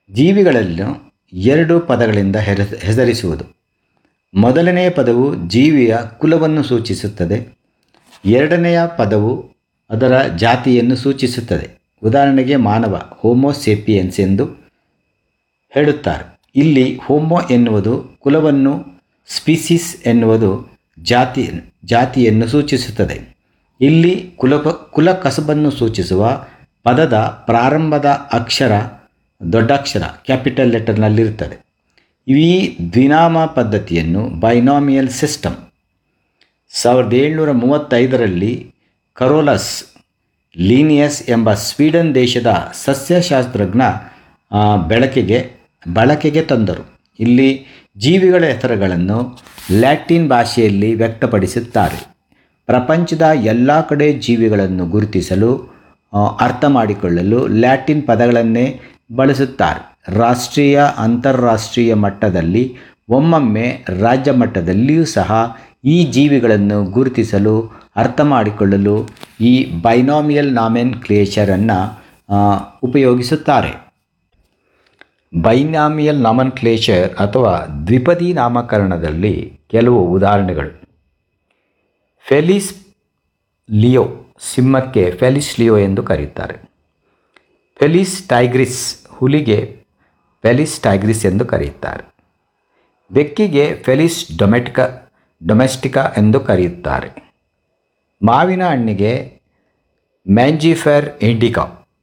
ಜೀವಿಗಳನ್ನು ಎರಡು ಪದಗಳಿಂದ ಹೆರ ಹೆಸರಿಸುವುದು ಮೊದಲನೆಯ ಪದವು ಜೀವಿಯ ಕುಲವನ್ನು ಸೂಚಿಸುತ್ತದೆ ಎರಡನೆಯ ಪದವು ಅದರ ಜಾತಿಯನ್ನು ಸೂಚಿಸುತ್ತದೆ ಉದಾಹರಣೆಗೆ ಮಾನವ ಹೋಮೋಸೇಪಿಯನ್ಸ್ ಎಂದು ಹೇಳುತ್ತಾರೆ ಇಲ್ಲಿ ಹೋಮೋ ಎನ್ನುವುದು ಕುಲವನ್ನು ಸ್ಪೀಸಿಸ್ ಎನ್ನುವುದು ಜಾತಿ ಜಾತಿಯನ್ನು ಸೂಚಿಸುತ್ತದೆ ಇಲ್ಲಿ ಕುಲ ಕುಲ ಕಸಬನ್ನು ಸೂಚಿಸುವ ಪದದ ಪ್ರಾರಂಭದ ಅಕ್ಷರ ದೊಡ್ಡಕ್ಷರ ಕ್ಯಾಪಿಟಲ್ ಲೆಟರ್ನಲ್ಲಿರುತ್ತದೆ ಈ ದ್ವಿನಾಮ ಪದ್ಧತಿಯನ್ನು ಬೈನಾಮಿಯಲ್ ಸಿಸ್ಟಮ್ ಸಾವಿರದ ಏಳ್ನೂರ ಮೂವತ್ತೈದರಲ್ಲಿ ಕರೋಲಸ್ ಲೀನಿಯಸ್ ಎಂಬ ಸ್ವೀಡನ್ ದೇಶದ ಸಸ್ಯಶಾಸ್ತ್ರಜ್ಞ ಆ, ಬೆಳಕಿಗೆ ಬಳಕೆಗೆ ತಂದರು ಇಲ್ಲಿ ಜೀವಿಗಳ ಹೆಸರುಗಳನ್ನು ಲ್ಯಾಟಿನ್ ಭಾಷೆಯಲ್ಲಿ ವ್ಯಕ್ತಪಡಿಸುತ್ತಾರೆ ಪ್ರಪಂಚದ ಎಲ್ಲ ಕಡೆ ಜೀವಿಗಳನ್ನು ಗುರುತಿಸಲು ಆ, ಅರ್ಥ ಮಾಡಿಕೊಳ್ಳಲು ಲ್ಯಾಟಿನ್ ಪದಗಳನ್ನೇ ಬಳಸುತ್ತಾರೆ ರಾಷ್ಟ್ರೀಯ ಅಂತಾರಾಷ್ಟ್ರೀಯ ಮಟ್ಟದಲ್ಲಿ ಒಮ್ಮೊಮ್ಮೆ ರಾಜ್ಯ ಮಟ್ಟದಲ್ಲಿಯೂ ಸಹ ಈ ಜೀವಿಗಳನ್ನು ಗುರುತಿಸಲು ಅರ್ಥ ಮಾಡಿಕೊಳ್ಳಲು ಈ ಬೈನಾಮಿಯಲ್ ನಾಮೆನ್ ಕ್ಲೇಚರನ್ನು ಉಪಯೋಗಿಸುತ್ತಾರೆ ಬೈನಾಮಿಯಲ್ ನಾಮನ್ ಕ್ಲೇಚರ್ ಅಥವಾ ದ್ವಿಪದಿ ನಾಮಕರಣದಲ್ಲಿ ಕೆಲವು ಉದಾಹರಣೆಗಳು ಫೆಲಿಸ್ ಲಿಯೋ ಸಿಂಹಕ್ಕೆ ಫೆಲಿಸ್ ಲಿಯೋ ಎಂದು ಕರೆಯುತ್ತಾರೆ ಫೆಲಿಸ್ ಟೈಗ್ರಿಸ್ ಹುಲಿಗೆ ಫೆಲಿಸ್ ಟೈಗ್ರಿಸ್ ಎಂದು ಕರೆಯುತ್ತಾರೆ ಬೆಕ್ಕಿಗೆ ಫೆಲಿಸ್ ಡೊಮೆಟಿಕ ಡೊಮೆಸ್ಟಿಕಾ ಎಂದು ಕರೆಯುತ್ತಾರೆ ಮಾವಿನ ಹಣ್ಣಿಗೆ ಮ್ಯಾಂಜಿಫೆರ್ ಇಂಡಿಕಾ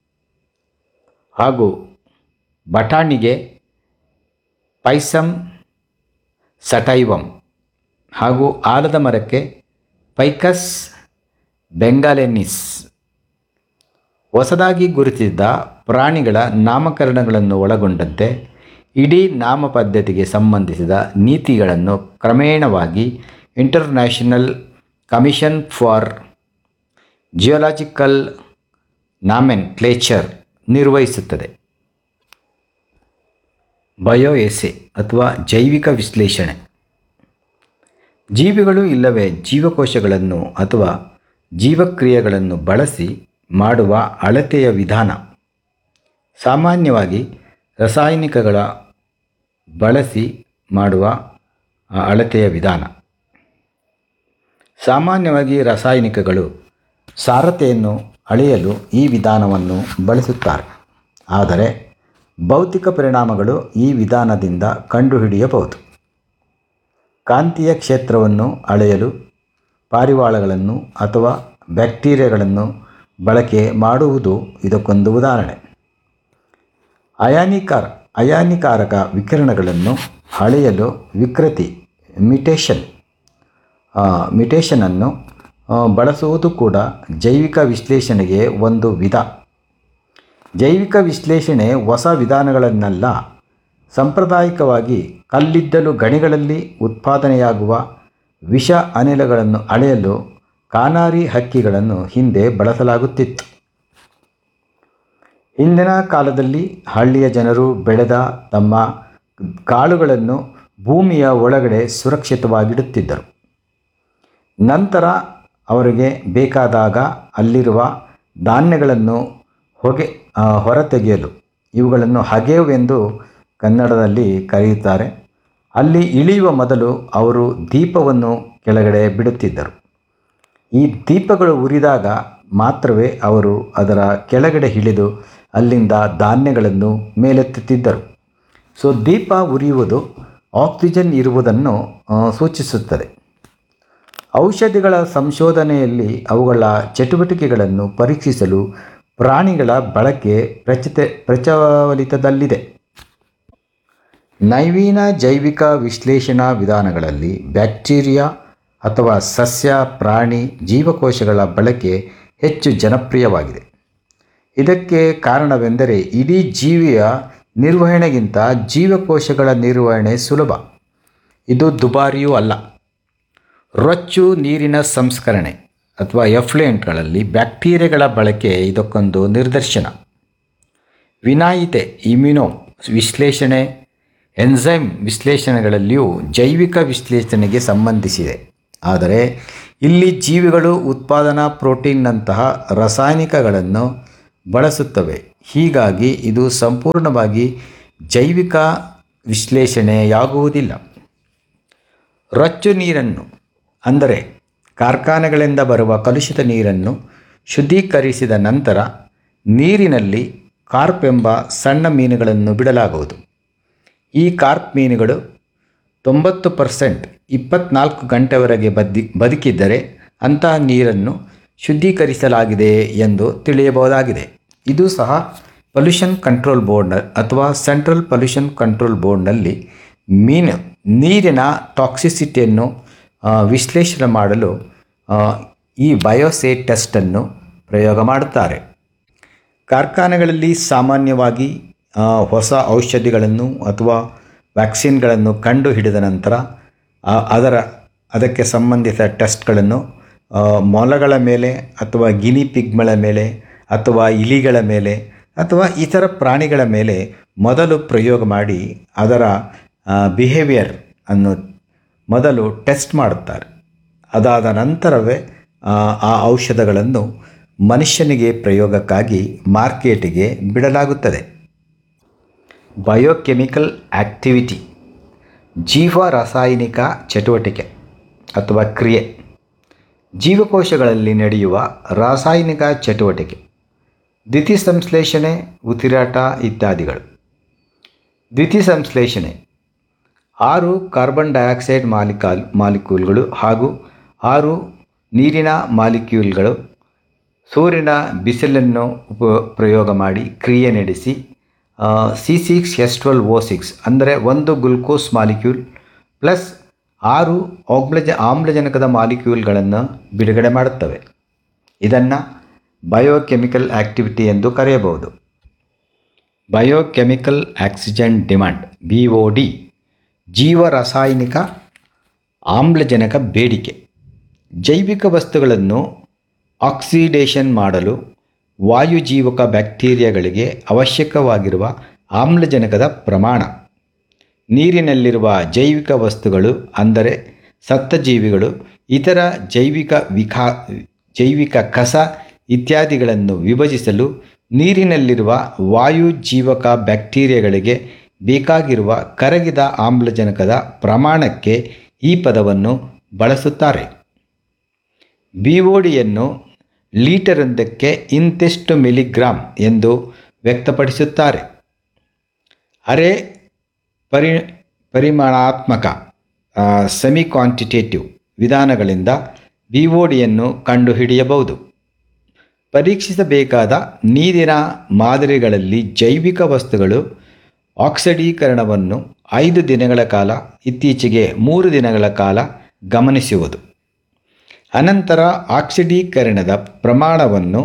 ಹಾಗೂ ಬಟಾಣಿಗೆ ಪೈಸಮ್ ಸಟೈವಮ್ ಹಾಗೂ ಆಲದ ಮರಕ್ಕೆ ಪೈಕಸ್ ಬೆಂಗಾಲೆನಿಸ್ ಹೊಸದಾಗಿ ಗುರುತಿಸಿದ ಪ್ರಾಣಿಗಳ ನಾಮಕರಣಗಳನ್ನು ಒಳಗೊಂಡಂತೆ ಇಡೀ ನಾಮ ಪದ್ಧತಿಗೆ ಸಂಬಂಧಿಸಿದ ನೀತಿಗಳನ್ನು ಕ್ರಮೇಣವಾಗಿ international commission for geological nomenclature ನಿರ್ವಹಿಸುತ್ತದೆ ಬಯೋ ಎಸೆ ಅಥವಾ ಜೈವಿಕ ವಿಶ್ಲೇಷಣೆ ಜೀವಿಗಳು ಇಲ್ಲವೇ ಜೀವಕೋಶಗಳನ್ನು ಅಥವಾ ಜೀವಕ್ರಿಯೆಗಳನ್ನು ಬಳಸಿ ಮಾಡುವ ಅಳತೆಯ ವಿಧಾನ ಸಾಮಾನ್ಯವಾಗಿ ರಾಸಾಯನಿಕಗಳ ಬಳಸಿ ಮಾಡುವ ಆ, ಅಳತೆಯ ವಿಧಾನ ಸಾಮಾನ್ಯವಾಗಿ ರಾಸಾಯನಿಕಗಳು ಸಾರತೆಯನ್ನು ಅಳೆಯಲು ಈ ವಿಧಾನವನ್ನು ಬಳಸುತ್ತಾರೆ ಆದರೆ ಭೌತಿಕ ಪರಿಣಾಮಗಳು ಈ ವಿಧಾನದಿಂದ ಕಂಡುಹಿಡಿಯಬಹುದು ಕಾಂತೀಯ ಕ್ಷೇತ್ರವನ್ನು ಅಳೆಯಲು ಪಾರಿವಾಳಗಳನ್ನು ಅಥವಾ ಬ್ಯಾಕ್ಟೀರಿಯಾಗಳನ್ನು ಬಳಕೆ ಮಾಡುವುದು ಇದಕ್ಕೊಂದು ಉದಾಹರಣೆ ಅಯಾನಿಕಾರ ಅಯಾನಿಕಾರಕ ವಿಕಿರಣಗಳನ್ನು ಅಳೆಯಲು ವಿಕೃತಿ ಮಿಟೇಷನ್ ಮಿಟೇಷನನ್ನು ಆ, ಬಳಸುವುದು ಕೂಡ ಜೈವಿಕ ವಿಶ್ಲೇಷಣೆಗೆ ಒಂದು ವಿಧ ಜೈವಿಕ ವಿಶ್ಲೇಷಣೆ ಹೊಸ ವಿಧಾನಗಳನ್ನೆಲ್ಲ ಸಾಂಪ್ರದಾಯಿಕವಾಗಿ ಕಲ್ಲಿದ್ದಲು ಗಣಿಗಳಲ್ಲಿ ಉತ್ಪಾದನೆಯಾಗುವ ವಿಷ ಅನಿಲಗಳನ್ನು ಅಳೆಯಲು ಕಾನಾರಿ ಹಕ್ಕಿಗಳನ್ನು ಹಿಂದೆ ಬಳಸಲಾಗುತ್ತಿತ್ತು ಹಿಂದಿನ ಕಾಲದಲ್ಲಿ ಹಳ್ಳಿಯ ಜನರು ಬೆಳೆದ ತಮ್ಮ ಕಾಳುಗಳನ್ನು ಭೂಮಿಯ ಒಳಗಡೆ ಸುರಕ್ಷಿತವಾಗಿಡುತ್ತಿದ್ದರು ನಂತರ ಅವರಿಗೆ ಬೇಕಾದಾಗ ಅಲ್ಲಿರುವ ಧಾನ್ಯಗಳನ್ನು ಹೊಗೆ ಆ, ಹೊರತೆಗೆಯಲು ಇವುಗಳನ್ನು ಹಗೆವ್ ಎಂದು ಕನ್ನಡದಲ್ಲಿ ಕರೆಯುತ್ತಾರೆ ಅಲ್ಲಿ ಇಳಿಯುವ ಮೊದಲು ಅವರು ದೀಪವನ್ನು ಕೆಳಗಡೆ ಬಿಡುತ್ತಿದ್ದರು ಈ ದೀಪಗಳು ಉರಿದಾಗ ಮಾತ್ರವೇ ಅವರು ಅದರ ಕೆಳಗಡೆ ಇಳಿದು ಅಲ್ಲಿಂದ ಧಾನ್ಯಗಳನ್ನು ಮೇಲೆತ್ತುತ್ತಿದ್ದರು ಸೊ ದೀಪ ಉರಿಯುವುದು ಆಕ್ಸಿಜನ್ ಇರುವುದನ್ನು ಆ, ಸೂಚಿಸುತ್ತದೆ ಔಷಧಿಗಳ ಸಂಶೋಧನೆಯಲ್ಲಿ ಅವುಗಳ ಚಟುವಟಿಕೆಗಳನ್ನು ಪರೀಕ್ಷಿಸಲು ಪ್ರಾಣಿಗಳ ಬಳಕೆ ಪ್ರಚಿತ ಪ್ರಚಲಿತದಲ್ಲಿದೆ ನೈವೀನ ಜೈವಿಕ ವಿಶ್ಲೇಷಣಾ ವಿಧಾನಗಳಲ್ಲಿ ಬ್ಯಾಕ್ಟೀರಿಯಾ ಅಥವಾ ಸಸ್ಯ ಪ್ರಾಣಿ ಜೀವಕೋಶಗಳ ಬಳಕೆ ಹೆಚ್ಚು ಜನಪ್ರಿಯವಾಗಿದೆ ಇದಕ್ಕೆ ಕಾರಣವೆಂದರೆ ಇಡೀ ಜೀವಿಯ ನಿರ್ವಹಣೆಗಿಂತ ಜೀವಕೋಶಗಳ ನಿರ್ವಹಣೆ ಸುಲಭ ಇದು ದುಬಾರಿಯೂ ಅಲ್ಲ ರೊಚ್ಚು ನೀರಿನ ಸಂಸ್ಕರಣೆ ಅಥವಾ ಎಫ್ಲುಯೆಂಟ್ಗಳಲ್ಲಿ ಬ್ಯಾಕ್ಟೀರಿಯಾಗಳ ಬಳಕೆ ಇದಕ್ಕೊಂದು ನಿದರ್ಶನ ವಿನಾಯಿತೆ ಇಮ್ಯುನೋ ವಿಶ್ಲೇಷಣೆ ಎನ್ಸೈಮ್ ವಿಶ್ಲೇಷಣೆಗಳಲ್ಲಿಯೂ ಜೈವಿಕ ವಿಶ್ಲೇಷಣೆಗೆ ಸಂಬಂಧಿಸಿದೆ ಆದರೆ ಇಲ್ಲಿ ಜೀವಿಗಳು ಉತ್ಪಾದನಾ ಪ್ರೋಟೀನ್ನಂತಹ ರಾಸಾಯನಿಕಗಳನ್ನು ಬಳಸುತ್ತವೆ ಹೀಗಾಗಿ ಇದು ಸಂಪೂರ್ಣವಾಗಿ ಜೈವಿಕ ವಿಶ್ಲೇಷಣೆಯಾಗುವುದಿಲ್ಲ ರೊಚ್ಚು ನೀರನ್ನು ಅಂದರೆ ಕಾರ್ಖಾನೆಗಳಿಂದ ಬರುವ ಕಲುಷಿತ ನೀರನ್ನು ಶುದ್ಧೀಕರಿಸಿದ ನಂತರ ನೀರಿನಲ್ಲಿ ಕಾರ್ಪ್ ಎಂಬ ಸಣ್ಣ ಮೀನುಗಳನ್ನು ಬಿಡಲಾಗುವುದು ಈ ಕಾರ್ಪ್ ಮೀನುಗಳು ತೊಂಬತ್ತು ಪರ್ಸೆಂಟ್ ಇಪ್ಪತ್ನಾಲ್ಕು ಗಂಟೆವರೆಗೆ ಬದ್ದಿ ಬದುಕಿದ್ದರೆ ಅಂತಹ ನೀರನ್ನು ಶುದ್ಧೀಕರಿಸಲಾಗಿದೆ ಎಂದು ತಿಳಿಯಬಹುದಾಗಿದೆ ಇದು ಸಹ ಪೊಲ್ಯೂಷನ್ ಕಂಟ್ರೋಲ್ ಬೋರ್ಡ್ ಅಥವಾ ಸೆಂಟ್ರಲ್ ಪೊಲ್ಯೂಷನ್ ಕಂಟ್ರೋಲ್ ಬೋರ್ಡ್ನಲ್ಲಿ ಮೀನು ನೀರಿನ ಟಾಕ್ಸಿಸಿಟಿಯನ್ನು ಆ, ವಿಶ್ಲೇಷಣೆ ಮಾಡಲು ಆ, ಈ ಬಯೋಸೇ ಟೆಸ್ಟನ್ನು ಪ್ರಯೋಗ ಮಾಡುತ್ತಾರೆ ಕಾರ್ಖಾನೆಗಳಲ್ಲಿ ಸಾಮಾನ್ಯವಾಗಿ ಆ, ಹೊಸ ಔಷಧಿಗಳನ್ನು ಅಥವಾ ವ್ಯಾಕ್ಸಿನ್ಗಳನ್ನು ಕಂಡು ಹಿಡಿದ ನಂತರ ಆ, ಅದರ ಅದಕ್ಕೆ ಸಂಬಂಧಿತ ಟೆಸ್ಟ್ಗಳನ್ನು ಆ, ಮೊಲಗಳ ಮೇಲೆ ಅಥವಾ ಗಿನಿ ಪಿಗ್ಗಳ ಮೇಲೆ ಅಥವಾ ಇಲಿಗಳ ಮೇಲೆ ಅಥವಾ ಇತರ ಪ್ರಾಣಿಗಳ ಮೇಲೆ ಮೊದಲು ಪ್ರಯೋಗ ಮಾಡಿ ಅದರ ಬಿಹೇವಿಯರ್ ಅನ್ನು ಮೊದಲು ಟೆಸ್ಟ್ ಮಾಡುತ್ತಾರೆ ಅದಾದ ನಂತರವೇ ಆ, ಆ ಔಷಧಗಳನ್ನು ಮನುಷ್ಯನಿಗೆ ಪ್ರಯೋಗಕ್ಕಾಗಿ ಮಾರ್ಕೆಟಿಗೆ ಬಿಡಲಾಗುತ್ತದೆ ಬಯೋಕೆಮಿಕಲ್ ಆಕ್ಟಿವಿಟಿ ಜೀವ ರಾಸಾಯನಿಕ ಚಟುವಟಿಕೆ ಅಥವಾ ಕ್ರಿಯೆ ಜೀವಕೋಶಗಳಲ್ಲಿ ನಡೆಯುವ ರಾಸಾಯನಿಕ ಚಟುವಟಿಕೆ ದ್ಯುತಿಸಂಶ್ಲೇಷಣೆ ಉಸಿರಾಟ ಇತ್ಯಾದಿಗಳು ದ್ಯುತಿಸಂಶ್ಲೇಷಣೆ ಆರು ಕಾರ್ಬನ್ ಡೈಆಕ್ಸೈಡ್ ಮಾಲಿಕಾಲ್ ಮಾಲಿಕ್ಯೂಲ್ಗಳು ಹಾಗೂ ಆರು ನೀರಿನ ಮಾಲಿಕ್ಯೂಲ್ಗಳು ಸೂರ್ಯನ ಬಿಸಿಲನ್ನು ಉಪ ಪ್ರಯೋಗ ಮಾಡಿ ಕ್ರಿಯೆ ನಡೆಸಿ C six S twelve O six ಅಂದರೆ ಒಂದು ಗ್ಲುಕೋಸ್ ಮಾಲಿಕ್ಯೂಲ್ ಪ್ಲಸ್ ಆರು ಆಮ್ಲಜ ಆಮ್ಲಜನಕದ ಮಾಲಿಕ್ಯೂಲ್ಗಳನ್ನು ಬಿಡುಗಡೆ ಮಾಡುತ್ತವೆ ಇದನ್ನು ಬಯೋಕೆಮಿಕಲ್ ಆಕ್ಟಿವಿಟಿ ಎಂದು ಕರೆಯಬಹುದು biochemical oxygen demand B O D ಜೀವ ರಾಸಾಯನಿಕ ಆಮ್ಲಜನಕ ಬೇಡಿಕೆ ಜೈವಿಕ ವಸ್ತುಗಳನ್ನು ಆಕ್ಸಿಡೇಷನ್ ಮಾಡಲು ವಾಯುಜೀವಕ ಬ್ಯಾಕ್ಟೀರಿಯಾಗಳಿಗೆ ಅವಶ್ಯಕವಾಗಿರುವ ಆಮ್ಲಜನಕದ ಪ್ರಮಾಣ ನೀರಿನಲ್ಲಿರುವ ಜೈವಿಕ ವಸ್ತುಗಳು ಅಂದರೆ ಸತ್ತ ಜೀವಿಗಳು ಇತರ ಜೈವಿಕ ವಿಖಾ ಜೈವಿಕ ಕಸ ಇತ್ಯಾದಿಗಳನ್ನು ವಿಭಜಿಸಲು ನೀರಿನಲ್ಲಿರುವ ವಾಯುಜೀವಕ ಬ್ಯಾಕ್ಟೀರಿಯಾಗಳಿಗೆ ಬೇಕಾಗಿರುವ ಕರಗಿದ ಆಮ್ಲಜನಕದ ಪ್ರಮಾಣಕ್ಕೆ ಈ ಪದವನ್ನು ಬಳಸುತ್ತಾರೆ ಬಿಒಡಿಯನ್ನು ಲೀಟರೊಂದಕ್ಕೆ ಇಂತಿಷ್ಟು ಮಿಲಿಗ್ರಾಮ್ ಎಂದು ವ್ಯಕ್ತಪಡಿಸುತ್ತಾರೆ ಅರೆ ಪರಿ ಪರಿಮಾಣಾತ್ಮಕ ಸೆಮಿ ಕ್ವಾಂಟಿಟೇಟಿವ್ ವಿಧಾನಗಳಿಂದ ಬಿಒಡಿಯನ್ನು ಕಂಡುಹಿಡಿಯಬಹುದು ಪರೀಕ್ಷಿಸಬೇಕಾದ ನೀರಿನ ಮಾದರಿಗಳಲ್ಲಿ ಜೈವಿಕ ವಸ್ತುಗಳು ಆಕ್ಸಿಡೀಕರಣವನ್ನು ಐದು ದಿನಗಳ ಕಾಲ ಇತ್ತೀಚೆಗೆ ಮೂರು ದಿನಗಳ ಕಾಲ ಗಮನಿಸುವುದು ಅನಂತರ ಆಕ್ಸಿಡೀಕರಣದ ಪ್ರಮಾಣವನ್ನು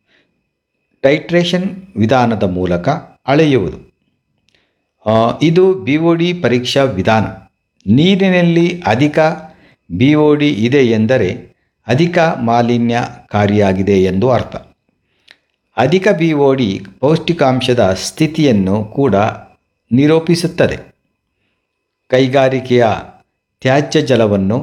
ಟೈಟ್ರೇಷನ್ ವಿಧಾನದ ಮೂಲಕ ಅಳೆಯುವುದು ಆ, ಇದು ಬಿ ಒ ಡಿ ಪರೀಕ್ಷಾ ವಿಧಾನ ನೀರಿನಲ್ಲಿ ಅಧಿಕ ಬಿ ಒ ಡಿ ಇದೆ ಎಂದರೆ ಅಧಿಕ ಮಾಲಿನ್ಯಕಾರಿಯಾಗಿದೆ ಎಂದು ಅರ್ಥ ಅಧಿಕ ಬಿ ಒ ಡಿ ಪೌಷ್ಟಿಕಾಂಶದ ಸ್ಥಿತಿಯನ್ನು ಕೂಡ ನಿರೂಪಿಸುತ್ತದೆ ಕೈಗಾರಿಕೆಯ ತ್ಯಾಜ್ಯ ಜಲವನ್ನು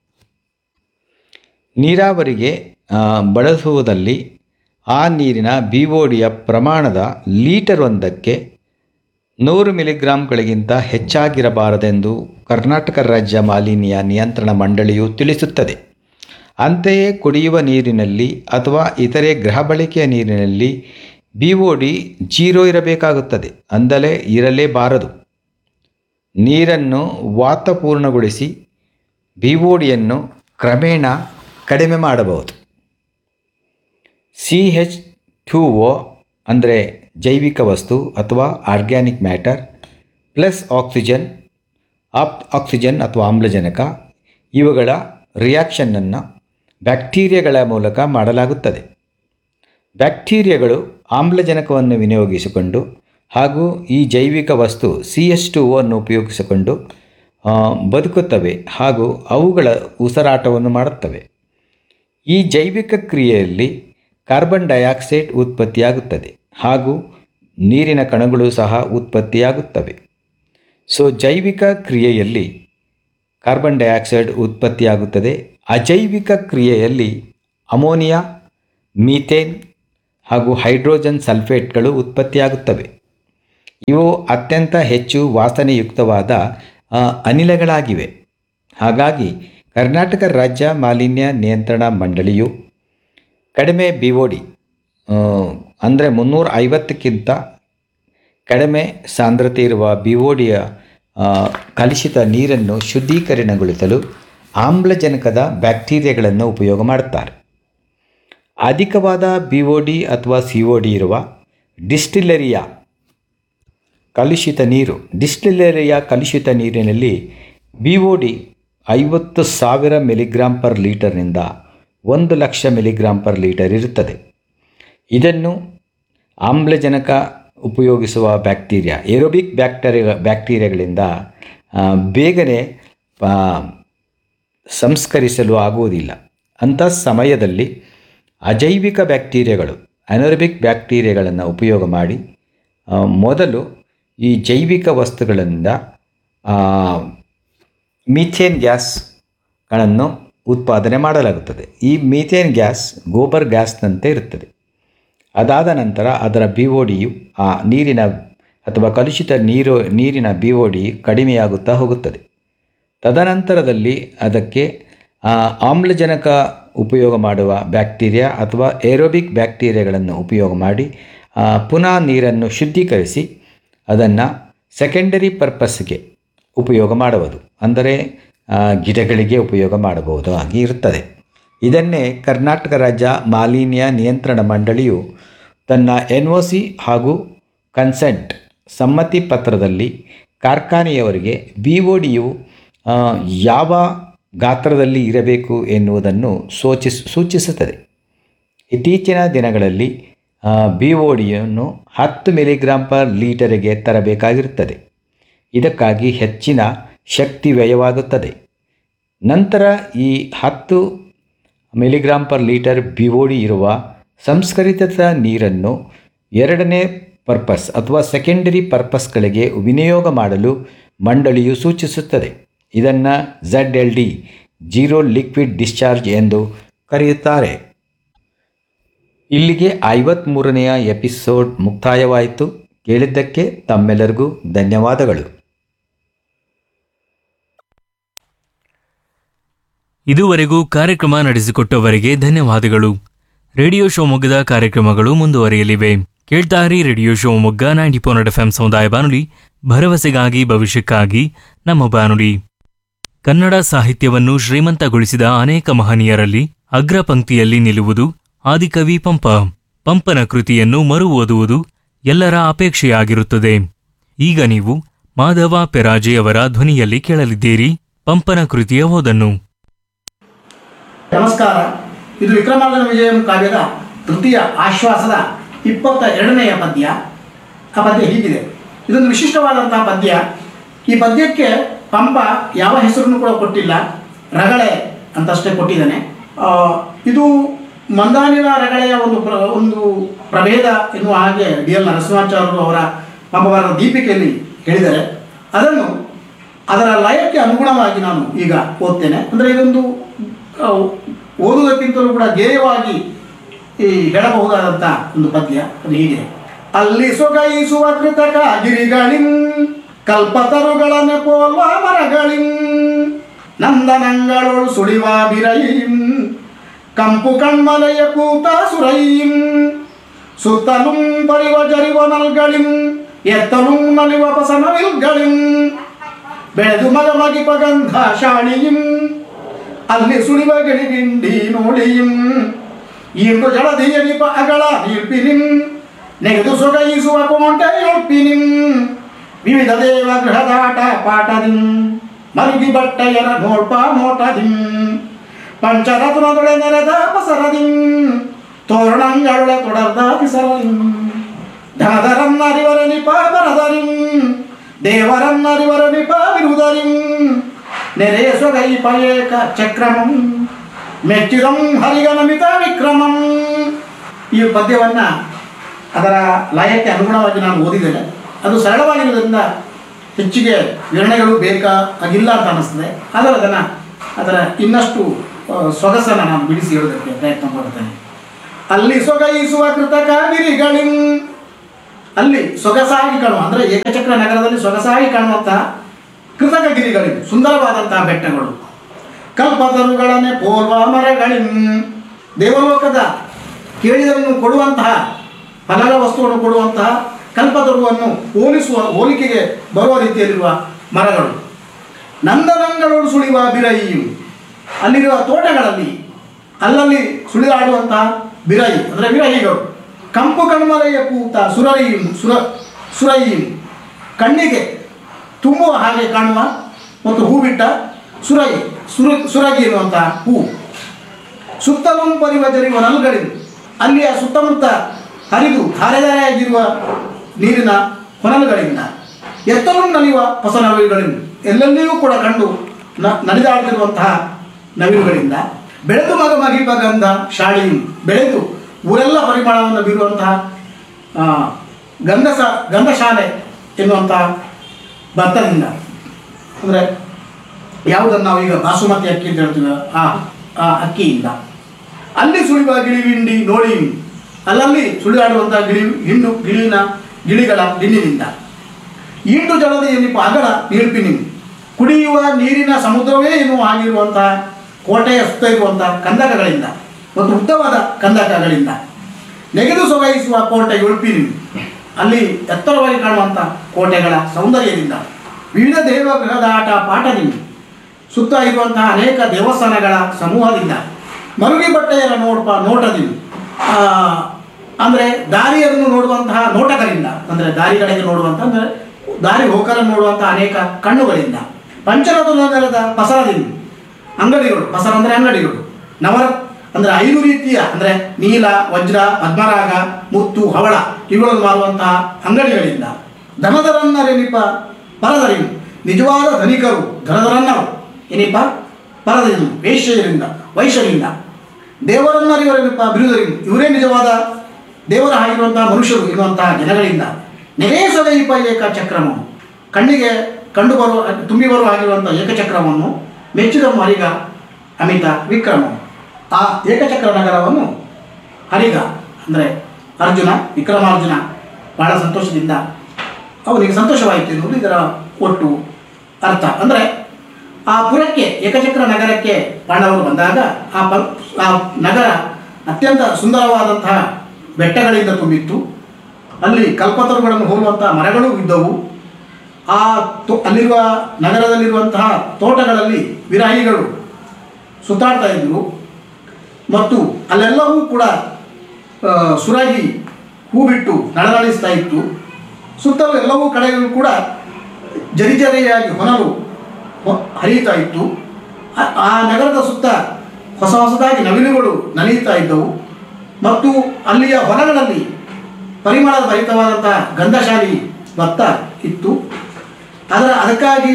ನೀರಾವರಿಗೆ ಆ, ಬಳಸುವುದಲ್ಲಿ ಆ ನೀರಿನ ಬಿ ಒ ಡಿಯ ಪ್ರಮಾಣದ ಲೀಟರ್ ಒಂದಕ್ಕೆ ನೂರು ಮಿಲಿಗ್ರಾಂಗಳಿಗಿಂತ ಹೆಚ್ಚಾಗಿರಬಾರದೆಂದು ಕರ್ನಾಟಕ ರಾಜ್ಯ ಮಾಲಿನ್ಯ ನಿಯಂತ್ರಣ ಮಂಡಳಿಯು ತಿಳಿಸುತ್ತದೆ ಅಂತೆಯೇ ಕುಡಿಯುವ ನೀರಿನಲ್ಲಿ ಅಥವಾ ಇತರೆ ಗೃಹ ಬಳಕೆಯ ನೀರಿನಲ್ಲಿ ಬಿ ಒ ಡಿ ಜೀರೋ ಇರಬೇಕಾಗುತ್ತದೆ ಅಂದಲೇ ಇರಲೇಬಾರದು ನೀರನ್ನು ವಾತಪೂರ್ಣಗೊಳಿಸಿ ಬಿ ಒ ಡಿಯನ್ನು ಕ್ರಮೇಣ ಕಡಿಮೆ ಮಾಡಬಹುದು ಸಿ ಹೆಚ್ ಟು ಒ ಅಂದರೆ ಜೈವಿಕ ವಸ್ತು ಅಥವಾ ಆರ್ಗ್ಯಾನಿಕ್ ಮ್ಯಾಟರ್ ಪ್ಲಸ್ ಆಕ್ಸಿಜನ್ ಆಪ್ ಆಕ್ಸಿಜನ್ ಅಥವಾ ಆಮ್ಲಜನಕ ಇವುಗಳ ರಿಯಾಕ್ಷನ್ನನ್ನು ಬ್ಯಾಕ್ಟೀರಿಯಾಗಳ ಮೂಲಕ ಮಾಡಲಾಗುತ್ತದೆ ಬ್ಯಾಕ್ಟೀರಿಯಾಗಳು ಆಮ್ಲಜನಕವನ್ನು ವಿನಿಯೋಗಿಸಿಕೊಂಡು ಹಾಗೂ ಈ ಜೈವಿಕ ವಸ್ತು ಸಿ ಎಸ್ ಟು ಅನ್ನು ಉಪಯೋಗಿಸಿಕೊಂಡು ಆ, ಬದುಕುತ್ತವೆ ಹಾಗೂ ಅವುಗಳ ಉಸಿರಾಟವನ್ನು ಮಾಡುತ್ತವೆ ಈ ಜೈವಿಕ ಕ್ರಿಯೆಯಲ್ಲಿ ಕಾರ್ಬನ್ ಡೈಆಕ್ಸೈಡ್ ಉತ್ಪತ್ತಿಯಾಗುತ್ತದೆ ಹಾಗೂ ನೀರಿನ ಕಣಗಳು ಸಹ ಉತ್ಪತ್ತಿಯಾಗುತ್ತವೆ ಸೊ ಜೈವಿಕ ಕ್ರಿಯೆಯಲ್ಲಿ ಕಾರ್ಬನ್ ಡೈಆಕ್ಸೈಡ್ ಉತ್ಪತ್ತಿಯಾಗುತ್ತದೆ ಅಜೈವಿಕ ಕ್ರಿಯೆಯಲ್ಲಿ ಅಮೋನಿಯಾ ಮೀಥೇನ್ ಹಾಗೂ ಹೈಡ್ರೋಜನ್ ಸಲ್ಫೇಟ್ಗಳು ಉತ್ಪತ್ತಿಯಾಗುತ್ತವೆ ಇವು ಅತ್ಯಂತ ಹೆಚ್ಚು ವಾಸನೆಯುಕ್ತವಾದ ಆ, ಅನಿಲಗಳಾಗಿವೆ ಹಾಗಾಗಿ ಕರ್ನಾಟಕ ರಾಜ್ಯ ಮಾಲಿನ್ಯ ನಿಯಂತ್ರಣ ಮಂಡಳಿಯು ಕಡಿಮೆ ಬಿ ಒ ಡಿ ಅಂದರೆ ಮುನ್ನೂರ ಐವತ್ತಕ್ಕಿಂತ ಕಡಿಮೆ ಸಾಂದ್ರತೆ ಇರುವ ಬಿ ಒ ಡಿಯ ಕಲುಷಿತ ನೀರನ್ನು ಶುದ್ಧೀಕರಣಗೊಳಿಸಲು ಆಮ್ಲಜನಕದ ಬ್ಯಾಕ್ಟೀರಿಯಾಗಳನ್ನು ಉಪಯೋಗ ಮಾಡುತ್ತಾರೆ ಅಧಿಕವಾದ ಬಿ ಒ ಡಿ ಅಥವಾ ಸಿ ಒ ಡಿ ಇರುವ ಡಿಸ್ಟಿಲರಿಯ ಕಲುಷಿತ ನೀರು ಡಿಸ್ಟಿಲರಿಯ ಕಲುಷಿತ ನೀರಿನಲ್ಲಿ ಬಿ ಒ ಡಿ ಐವತ್ತು ಸಾವಿರ ಮಿಲಿಗ್ರಾಂ ಪರ್ ಲೀಟರ್ನಿಂದ ಒಂದು ಲಕ್ಷ ಮಿಲಿಗ್ರಾಂ ಪರ್ ಲೀಟರ್ ಇರುತ್ತದೆ ಇದನ್ನು ಆಮ್ಲಜನಕ ಉಪಯೋಗಿಸುವ ಬ್ಯಾಕ್ಟೀರಿಯಾ ಏರೋಬಿಕ್ ಬ್ಯಾಕ್ಟೀರಿಯಾ ಬ್ಯಾಕ್ಟೀರಿಯಾಗಳಿಂದ ಆ, ಬೇಗನೆ ಆ, ಸಂಸ್ಕರಿಸಲು ಆಗುವುದಿಲ್ಲ ಅಂಥ ಸಮಯದಲ್ಲಿ ಅಜೈವಿಕ ಬ್ಯಾಕ್ಟೀರಿಯಾಗಳು ಅನರಬಿಕ್ ಬ್ಯಾಕ್ಟೀರಿಯಾಗಳನ್ನು ಉಪಯೋಗ ಮಾಡಿ ಆ, ಮೊದಲು ಈ ಜೈವಿಕ ವಸ್ತುಗಳಿಂದ ಆ, ಮೀಥೇನ್ ಗ್ಯಾಸ್ಗಳನ್ನು ಉತ್ಪಾದನೆ ಮಾಡಲಾಗುತ್ತದೆ ಈ ಮೀಥೇನ್ ಗ್ಯಾಸ್ ಗೋಬರ್ ಗ್ಯಾಸ್ನಂತೆ ಇರುತ್ತದೆ ಅದಾದ ನಂತರ ಅದರ ಬಿ ಒ ಡಿಯು ಆ ನೀರಿನ ಅಥವಾ ಕಲುಷಿತ ನೀರು ನೀರಿನ ಬಿ ಒ ಡಿ ಕಡಿಮೆಯಾಗುತ್ತಾ ಹೋಗುತ್ತದೆ ತದನಂತರದಲ್ಲಿ ಅದಕ್ಕೆ ಆ, ಆಮ್ಲಜನಕ ಉಪಯೋಗ ಮಾಡುವ ಬ್ಯಾಕ್ಟೀರಿಯಾ ಅಥವಾ ಏರೋಬಿಕ್ ಬ್ಯಾಕ್ಟೀರಿಯಾಗಳನ್ನು ಉಪಯೋಗ ಮಾಡಿ ಆ, ಪುನಃ ನೀರನ್ನು ಶುದ್ಧೀಕರಿಸಿ ಅದನ್ನು ಸೆಕೆಂಡರಿ ಪರ್ಪಸ್ಗೆ ಉಪಯೋಗ ಮಾಡುವುದು ಅಂದರೆ ಆ, ಗಿಡಗಳಿಗೆ ಉಪಯೋಗ ಮಾಡಬಹುದು ಆಗಿ ಇರುತ್ತದೆ ಇದನ್ನೇ ಕರ್ನಾಟಕ ರಾಜ್ಯ ಮಾಲಿನ್ಯ ನಿಯಂತ್ರಣ ಮಂಡಳಿಯು ತನ್ನ ಎನ್ ಒ ಸಿ ಹಾಗೂ ಕನ್ಸೆಂಟ್ ಸಮ್ಮತಿ ಪತ್ರದಲ್ಲಿ ಕಾರ್ಖಾನೆಯವರಿಗೆ ಬಿ ಒ ಡಿಯು ಯಾವ ಗಾತ್ರದಲ್ಲಿ ಇರಬೇಕು ಎನ್ನುವುದನ್ನು ಸೂಚಿಸ್ ಸೂಚಿಸುತ್ತದೆ ಇತ್ತೀಚಿನ ದಿನಗಳಲ್ಲಿ ಬಿ ಒ ಡಿಯನ್ನು ಹತ್ತು ಮಿಲಿಗ್ರಾಂ ಪರ್ ಲೀಟರಿಗೆ ತರಬೇಕಾಗಿರುತ್ತದೆ ಇದಕ್ಕಾಗಿ ಹೆಚ್ಚಿನ ಶಕ್ತಿ ವ್ಯಯವಾಗುತ್ತದೆ ನಂತರ ಈ ಹತ್ತು milligram per litre B O D ಇರುವ ಸಂಸ್ಕರಿತ ನೀರನ್ನು ಎರಡನೇ ಪರ್ಪಸ್ ಅಥವಾ ಸೆಕೆಂಡರಿ ಪರ್ಪಸ್ಗಳಿಗೆ ವಿನಿಯೋಗ ಮಾಡಲು ಮಂಡಳಿಯು ಸೂಚಿಸುತ್ತದೆ ಇದನ್ನು Z L D zero liquid discharge ಎಂದು ಕರೆಯುತ್ತಾರೆ ಇಲ್ಲಿಗೆ ಐವತ್ತ್ಮೂರನೆಯ ಎಪಿಸೋಡ್ ಮುಕ್ತಾಯವಾಯಿತು ಕೇಳಿದ್ದಕ್ಕೆ ತಮ್ಮೆಲ್ಲರಿಗೂ ಧನ್ಯವಾದಗಳು ಇದುವರೆಗೂ ಕಾರ್ಯಕ್ರಮ ನಡೆಸಿಕೊಟ್ಟವರಿಗೆ ಧನ್ಯವಾದಗಳು ರೇಡಿಯೋ ಶಿವಮೊಗ್ಗದ ಕಾರ್ಯಕ್ರಮಗಳು ಮುಂದುವರಿಯಲಿವೆ ಕೇಳ್ತಾರಿ radio Shivamogga ninety four F M ಸಮುದಾಯ ಬಾನುಲಿ ಭರವಸೆಗಾಗಿ ಭವಿಷ್ಯಕ್ಕಾಗಿ ನಮ್ಮ ಬಾನುಲಿ ಕನ್ನಡ ಸಾಹಿತ್ಯವನ್ನು ಶ್ರೀಮಂತಗೊಳಿಸಿದ ಅನೇಕ ಮಹನೀಯರಲ್ಲಿ ಅಗ್ರ ಪಂಕ್ತಿಯಲ್ಲಿ ನಿಲ್ಲುವುದು ಆದಿಕವಿ ಪಂಪ ಪಂಪನ ಕೃತಿಯನ್ನು ಮರು ಓದುವುದು ಎಲ್ಲರ ಅಪೇಕ್ಷೆಯಾಗಿರುತ್ತದೆ ಈಗ ನೀವು ಮಾಧವ ಪೆರಾಜೆ ಅವರ ಧ್ವನಿಯಲ್ಲಿ ಕೇಳಲಿದ್ದೀರಿ ಪಂಪನ ಕೃತಿಯ ಓದನ್ನು ನಮಸ್ಕಾರ ಇದು ವಿಕ್ರಮಾರ್ಜನ ವಿಜಯಂ ಕಾವ್ಯದ ತೃತೀಯ ಆಶ್ವಾಸದ ಇಪ್ಪತ್ತ ಎರಡನೆಯ ಪದ್ಯ ಆ ಪದ್ಯ ಹೀಗಿದೆ ಇದೊಂದು ವಿಶಿಷ್ಟವಾದಂತಹ ಪದ್ಯ ಈ ಪದ್ಯಕ್ಕೆ ಪಂಪ ಯಾವ ಹೆಸರನ್ನು ಕೂಡ ಕೊಟ್ಟಿಲ್ಲ ರಗಳೆ ಅಂತಷ್ಟೇ ಕೊಟ್ಟಿದ್ದಾನೆ ಆ, ಇದು ಮಂದಾನಿನ ರಗಳೆಯ ಒಂದು ಪ್ರ ಒಂದು ಪ್ರಭೇದ ಎನ್ನುವ ಹಾಗೆ ಡಿ ಎಲ್ ನರಸಿಂಹಾಚಾರ್ಯರು ಅವರ ಪಂಪವರ ದೀಪಿಕೆಯಲ್ಲಿ ಹೇಳಿದ್ದಾರೆ ಅದನ್ನು ಅದರ ಲಯಕ್ಕೆ ಅನುಗುಣವಾಗಿ ನಾನು ಈಗ ಓದ್ತೇನೆ ಅಂದರೆ ಇದೊಂದು ಆ, ಓದುವುದಕ್ಕಿಂತಲೂ ಕೂಡ ಗೇಯವಾಗಿ ಈ ಹೇಳಬಹುದಾದಂಥ ಒಂದು ಪದ್ಯ ಅದು ಹೀಗೆ ಅಲ್ಲಿ ಸೊಗೈಸುವ ಕೃತಕ ಗಿರಿಗಳಿಂ ಕಲ್ಪತರುಗಳನೆ ಪೋಲ್ವ ಮರಗಳಿಂ ನಂದನಂಗಳೊಳು ಸುಳಿವ ಬಿರೈಂ ಕಂಪು ಕಣ್ಮಲೆಯ ಕೂತ ಸುರೈಂ ಸುತ್ತಲುಂ ಪರಿವ ಜರಿವ ನಲ್ಗಳಿಂ ಎತ್ತಲುಂ ನಲಿವ ಪಸನವಿಲ್ಗಳಿಂ ಬೆಳೆದು ಮಗ ಮಗಿಪ ಗಂಧ ಶಾಣಿಯಿಂ ಅಲ್ಲಿ ಸುಳಿವ ಗಿಳಿಗಿಂಡಿ ನೋಳಿಯಿಂ ಈರ್ದು ಜಳದಿಯನಿಪ ಅಗಳ ನೀರ್ಪಿನಿಂ ನೆಗೆದು ಸೊಗೈಸುವ ಕೋಂಟೆ ಯೊಪ್ಪಿನಿಂ ವಿವಿಧ ದೇವ ಗೃಹದಾಟ ಪಾಠದಿಂ ಮಲ್ಗಿ ಬಟ್ಟೆಯರ ನೋಡ್ಪ ನೋಟದಿಂ ಪಂಚರತ್ನದೊಳೆ ನೆರೆದ ಪಸರದಿಂ ತೋರಣಂಗಳೊಳೆ ತೊಡರ್ದ ಪಿಸರದಿಂ ಧನಧರನ್ನರಿವರ ನಿಪ ಬರದರಿಂ ದೇವರನ್ನರಿವರ ನಿಪ ವಿರುದರಿಂ ನೆರೆಯ ಸೊಗೈ ಪಯೇಕ ಚಕ್ರಮಂ ಮೆಚ್ಚಿದಂ ಹರಿಗನಮಿತ ವಿಕ್ರಮಂ ಈ ಪದ್ಯವನ್ನ ಅದರ ಲಯಕ್ಕೆ ಅನುಗುಣವಾಗಿ ನಾನು ಓದಿದ್ದೇನೆ ಅದು ಸರಳವಾಗಿರೋದ್ರಿಂದ ಹೆಚ್ಚಿಗೆ ವಿವರಣೆಗಳು ಬೇಕಾಗಿಲ್ಲ ಅಂತ ಅನ್ನಿಸ್ತದೆ ಆದರೆ ಅದನ್ನು ಅದರ ಇನ್ನಷ್ಟು ಆ, ಸೊಗಸನ್ನು ನಾನು ಬಿಡಿಸಿ ಹೇಳೋದಕ್ಕೆ ಪ್ರಯತ್ನ ಪಡ್ತೇನೆ ಅಲ್ಲಿ ಸೊಗೈಸುವ ಕೃತಕ ಗಿರಿಗಳಿಂ ಅಲ್ಲಿ ಸೊಗಸಾಗಿ ಕಾಣುವ ಅಂದರೆ ಏಕಚಕ್ರ ನಗರದಲ್ಲಿ ಸೊಗಸಾಗಿ ಕಾಣುವಂತಹ ಕೃತಕ ಗಿರಿಗಳಿವೆ ಸುಂದರವಾದಂತಹ ಬೆಟ್ಟಗಳು ಕಲ್ಪತರುಗಳನ್ನೇ ಪೋಲ್ವ ಮರಗಳಿಂ ದೇವಲೋಕದ ಕೇಳಿದವನ್ನು ಕೊಡುವಂತಹ ಫಲದ ವಸ್ತುವನ್ನು ಕೊಡುವಂತಹ ಕಲ್ಪತರುವನ್ನು ಹೋಲಿಸುವ ಹೋಲಿಕೆಗೆ ಬರುವ ರೀತಿಯಲ್ಲಿರುವ ಮರಗಳು ನಂದನಂಗಳೋಡು ಸುಳಿಯುವ ಬಿರಯಿಯು ಅಲ್ಲಿರುವ ತೋಟಗಳಲ್ಲಿ ಅಲ್ಲಲ್ಲಿ ಸುಳಿದಾಡುವಂತಹ ಬಿರಯಿ ಅಂದರೆ ಬಿರಹಿಗಳು ಕಂಪು ಕಣ್ಮಲೆಯ ಪೂತ ಸುರರಿಯು ಸುರ ಸುರಯಿಯು ಕಣ್ಣಿಗೆ ತುಂಬುವ ಹಾಗೆ ಕಾಣುವ ಮತ್ತು ಹೂಬಿಟ್ಟ ಸುರಯಿ ಸುರ ಸುರಗಿ ಎನ್ನುವಂತಹ ಹೂ ಸುತ್ತಲೂ ಪರಿವ ಜರಿಯುವ ನಲ್ಗಳಿವೆ ಅಲ್ಲಿಯ ಸುತ್ತಮುತ್ತ ಹರಿದು ಧಾರೆಧಾರೆಯಾಗಿರುವ ನೀರಿನ ಹೊನಲುಗಳಿಂದ ಎತ್ತಲೂ ನಲಿಯುವ ಹೊಸ ನವಿಲುಗಳಿಂದ ಎಲ್ಲೆಲ್ಲಿಯೂ ಕೂಡ ಕಂಡು ನ ನಡೆದಾಡುತ್ತಿರುವಂತಹ ನವಿಲುಗಳಿಂದ ಬೆಳೆದು ಮಗ ಮಗಿಪ ಗಂಧ ಶಾಳಿಯು ಬೆಳೆದು ಊರೆಲ್ಲ ಪರಿಮಳವನ್ನು ಬೀರುವಂತಹ ಆ, ಗಂಧಸ ಗಂಧಶಾಲೆ ಎನ್ನುವಂತಹ ಭತ್ತದಿಂದ ಅಂದರೆ ಯಾವುದನ್ನು ನಾವು ಈಗ ಬಾಸುಮತಿ ಅಕ್ಕಿ ಅಂತ ಹೇಳ್ತೀವಿ ಆ ಆ ಅಕ್ಕಿಯಿಂದ ಅಲ್ಲಿ ಸುಳಿಯುವ ಗಿಳಿವಿಂಡಿ ನೋಡಿ ಅಲ್ಲಲ್ಲಿ ಸುಳಿದಾಡುವಂತಹ ಗಿಳಿ ಹಿಂಡು ಗಿಳಿನ ಗಿಳಿಗಳ ಡಿನ್ನಿನಿಂದ ಈಟು ಜಲದ ಎನ್ನಿಪ ಅಗಲ ನೀಳ್ಪಿನಿ ಕುಡಿಯುವ ನೀರಿನ ಸಮುದ್ರವೇ ಎನ್ನುವ ಆಗಿರುವಂತಹ ಕೋಟೆಯ ಸುತ್ತ ಇರುವಂತಹ ಕಂದಕಗಳಿಂದ ಮತ್ತು ಉದ್ದವಾದ ಕಂದಕಗಳಿಂದ ನೆಗೆದು ಸೊಗೈಸುವ ಕೋಟೆ ಉಳ್ಪಿನಿ ಅಲ್ಲಿ ಎತ್ತರವಾಗಿ ಕಾಣುವಂಥ ಕೋಟೆಗಳ ಸೌಂದರ್ಯದಿಂದ ವಿವಿಧ ದೇವಗೃಹದ ಆಟ ಪಾಠದಿಂದ ಸುತ್ತ ಇರುವಂತಹ ಅನೇಕ ದೇವಸ್ಥಾನಗಳ ಸಮೂಹದಿಂದ ಮರುಗಿ ಬಟ್ಟೆಯರ ನೋಡ್ಪ ನೋಟದಿಂದ ಅಂದರೆ ದಾರಿಯನ್ನು ನೋಡುವಂತಹ ನೋಟಗಳಿಂದ ಅಂದರೆ ದಾರಿ ಕಡೆಗೆ ನೋಡುವಂಥ ಅಂದರೆ ದಾರಿ ಹೋಕರನ್ನು ನೋಡುವಂತಹ ಅನೇಕ ಕಣ್ಣುಗಳಿಂದ ಪಂಚರತ್ನ ನೆಲದ ಪಸರದಿಂದ ಅಂಗಡಿಗಳು ಪಸರ ಅಂದರೆ ಅಂಗಡಿಗಳು ನವರ ಅಂದರೆ ಐದು ರೀತಿಯ ಅಂದರೆ ನೀಲ ವಜ್ರ ಪದ್ಮರಾಗ ಮುತ್ತು ಹವಳ ಇವುಗಳನ್ನು ಮಾರುವಂತಹ ಅಂಗಡಿಗಳಿಂದ ಧನದರನ್ನರೆನಿಪ ಪರದರಿ ನಿಜವಾದ ಧನಿಕರು ಧನದರನ್ನರು ಏನಿಪ ಪರದರಿ ವೇಶ್ಯರಿಂದ ವೈಶ್ಯರಿಂದ ದೇವರನ್ನರಿವರೆನಿಪ ಬಿರುದರಿ ಇವರೇ ನಿಜವಾದ ದೇವರ ಆಗಿರುವಂತಹ ಮನುಷ್ಯರು ಇರುವಂತಹ ಜನಗಳಿಂದ ನೆರೆಯ ಸೊಗೈಪ ಏಕ ಚಕ್ರಮವು ಕಣ್ಣಿಗೆ ಕಂಡು ಬರುವ ತುಂಬಿ ಬರುವ ಆಗಿರುವಂಥ ಏಕಚಕ್ರವನ್ನು ಮೆಚ್ಚಿದ ಹರಿಗ ಅಮಿತ ವಿಕ್ರಮವು ಆ ಏಕಚಕ್ರ ನಗರವನ್ನು ಹರಿಗ ಅಂದರೆ ಅರ್ಜುನ ವಿಕ್ರಮಾರ್ಜುನ ಬಹಳ ಸಂತೋಷದಿಂದ ಅವನಿಗೆ ಸಂತೋಷವಾಯಿತು ಎನ್ನುವುದು ಇದರ ಒಟ್ಟು ಅರ್ಥ ಅಂದರೆ ಆ ಪುರಕ್ಕೆ ಏಕಚಕ್ರ ನಗರಕ್ಕೆ ಪಾಂಡವರು ಬಂದಾಗ ಆ ಪ ಆ ನಗರ ಅತ್ಯಂತ ಸುಂದರವಾದಂತಹ ಬೆಟ್ಟಗಳಿಂದ ತುಂಬಿತ್ತು ಅಲ್ಲಿ ಕಲ್ಪತರುಗಳನ್ನು ಹೋಲುವಂತಹ ಮರಗಳು ಇದ್ದವು ಆ ತೋ ಅಲ್ಲಿರುವ ನಗರದಲ್ಲಿರುವಂತಹ ತೋಟಗಳಲ್ಲಿ ವಿರಾಹಿಗಳು ಸುತ್ತಾಡ್ತಾ ಇದ್ದರು ಮತ್ತು ಅಲ್ಲೆಲ್ಲವೂ ಕೂಡ ಆ, ಸುರಾಗಿ ಹೂ ಬಿಟ್ಟು ನಳನಳಿಸ್ತಾ ಇತ್ತು ಸುತ್ತಲೂ ಎಲ್ಲವೂ ಕಡೆಗಳು ಕೂಡ ಜರಿಜರಿಯಾಗಿ ಹೊನಲು ಹೊ- ಹರಿಯುತ್ತಾ ಇತ್ತು ಆ- ಆ ನಗರದ ಸುತ್ತ ಹೊಸ ಹೊಸದಾಗಿ ನವಿಲುಗಳು ನಲಿಯುತ್ತಾ ಇದ್ದವು ಮತ್ತು ಅಲ್ಲಿಯ ಹೊಲಗಳಲ್ಲಿ ಪರಿಮಳದ ಭರಿತವಾದಂಥ ಗಂಧಶಾಲಿ ಭತ್ತ ಇತ್ತು ಅದರ ಅದಕ್ಕಾಗಿ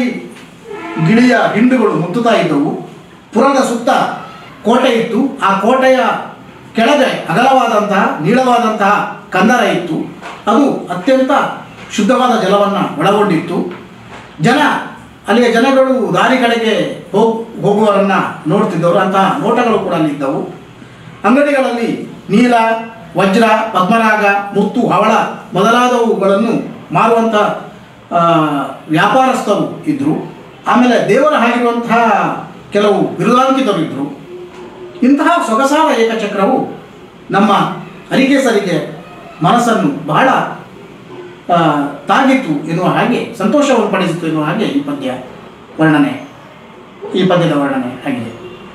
ಗಿಳಿಯ ಹಿಂಡುಗಳು ಮುತ್ತುತ್ತಾ ಇದ್ದವು ಪುರದ ಸುತ್ತ ಕೋಟೆ ಇತ್ತು ಆ ಕೋಟೆಯ ಕೆಳಗೆ ಅಗಲವಾದಂತಹ ನೀಳವಾದಂತಹ ಕಂದರ ಇತ್ತು ಅದು ಅತ್ಯಂತ ಶುದ್ಧವಾದ ಜಲವನ್ನು ಒಳಗೊಂಡಿತ್ತು ಜನ ಅಲ್ಲಿಯ ಜನಗಳು ದಾರಿ ಕಡೆಗೆ ಹೋಗ್ ಹೋಗುವವರನ್ನು ನೋಡ್ತಿದ್ದವರು ಅಂತಹ ನೋಟಗಳು ಕೂಡ ಅಲ್ಲಿದ್ದವು ಅಂಗಡಿಗಳಲ್ಲಿ ನೀಲ ವಜ್ರ ಪದ್ಮರಾಗ ಮುತ್ತು ಹವಳ ಮೊದಲಾದವುಗಳನ್ನು ಮಾರುವಂಥ ಆ, ವ್ಯಾಪಾರಸ್ಥರು ಇದ್ದರು ಆಮೇಲೆ ದೇವರ ಆಗಿರುವಂತಹ ಕೆಲವು ಬಿರುದಾಂಕಿತರು ಇದ್ದರು ಇಂತಹ ಸೊಗಸಾದ ಏಕಚಕ್ರವು ನಮ್ಮ ಅರಿಗೆಸರಿಗೆ ಮನಸ್ಸನ್ನು ಬಹಳ ಆ, ತಾಗಿತ್ತು ಎನ್ನುವ ಹಾಗೆ ಸಂತೋಷವನ್ನು ಪಡಿಸಿತು ಎನ್ನುವ ಹಾಗೆ ಈ ಪದ್ಯ ವರ್ಣನೆ ಈ ಪದ್ಯದ ವರ್ಣನೆ ಆಗಿದೆ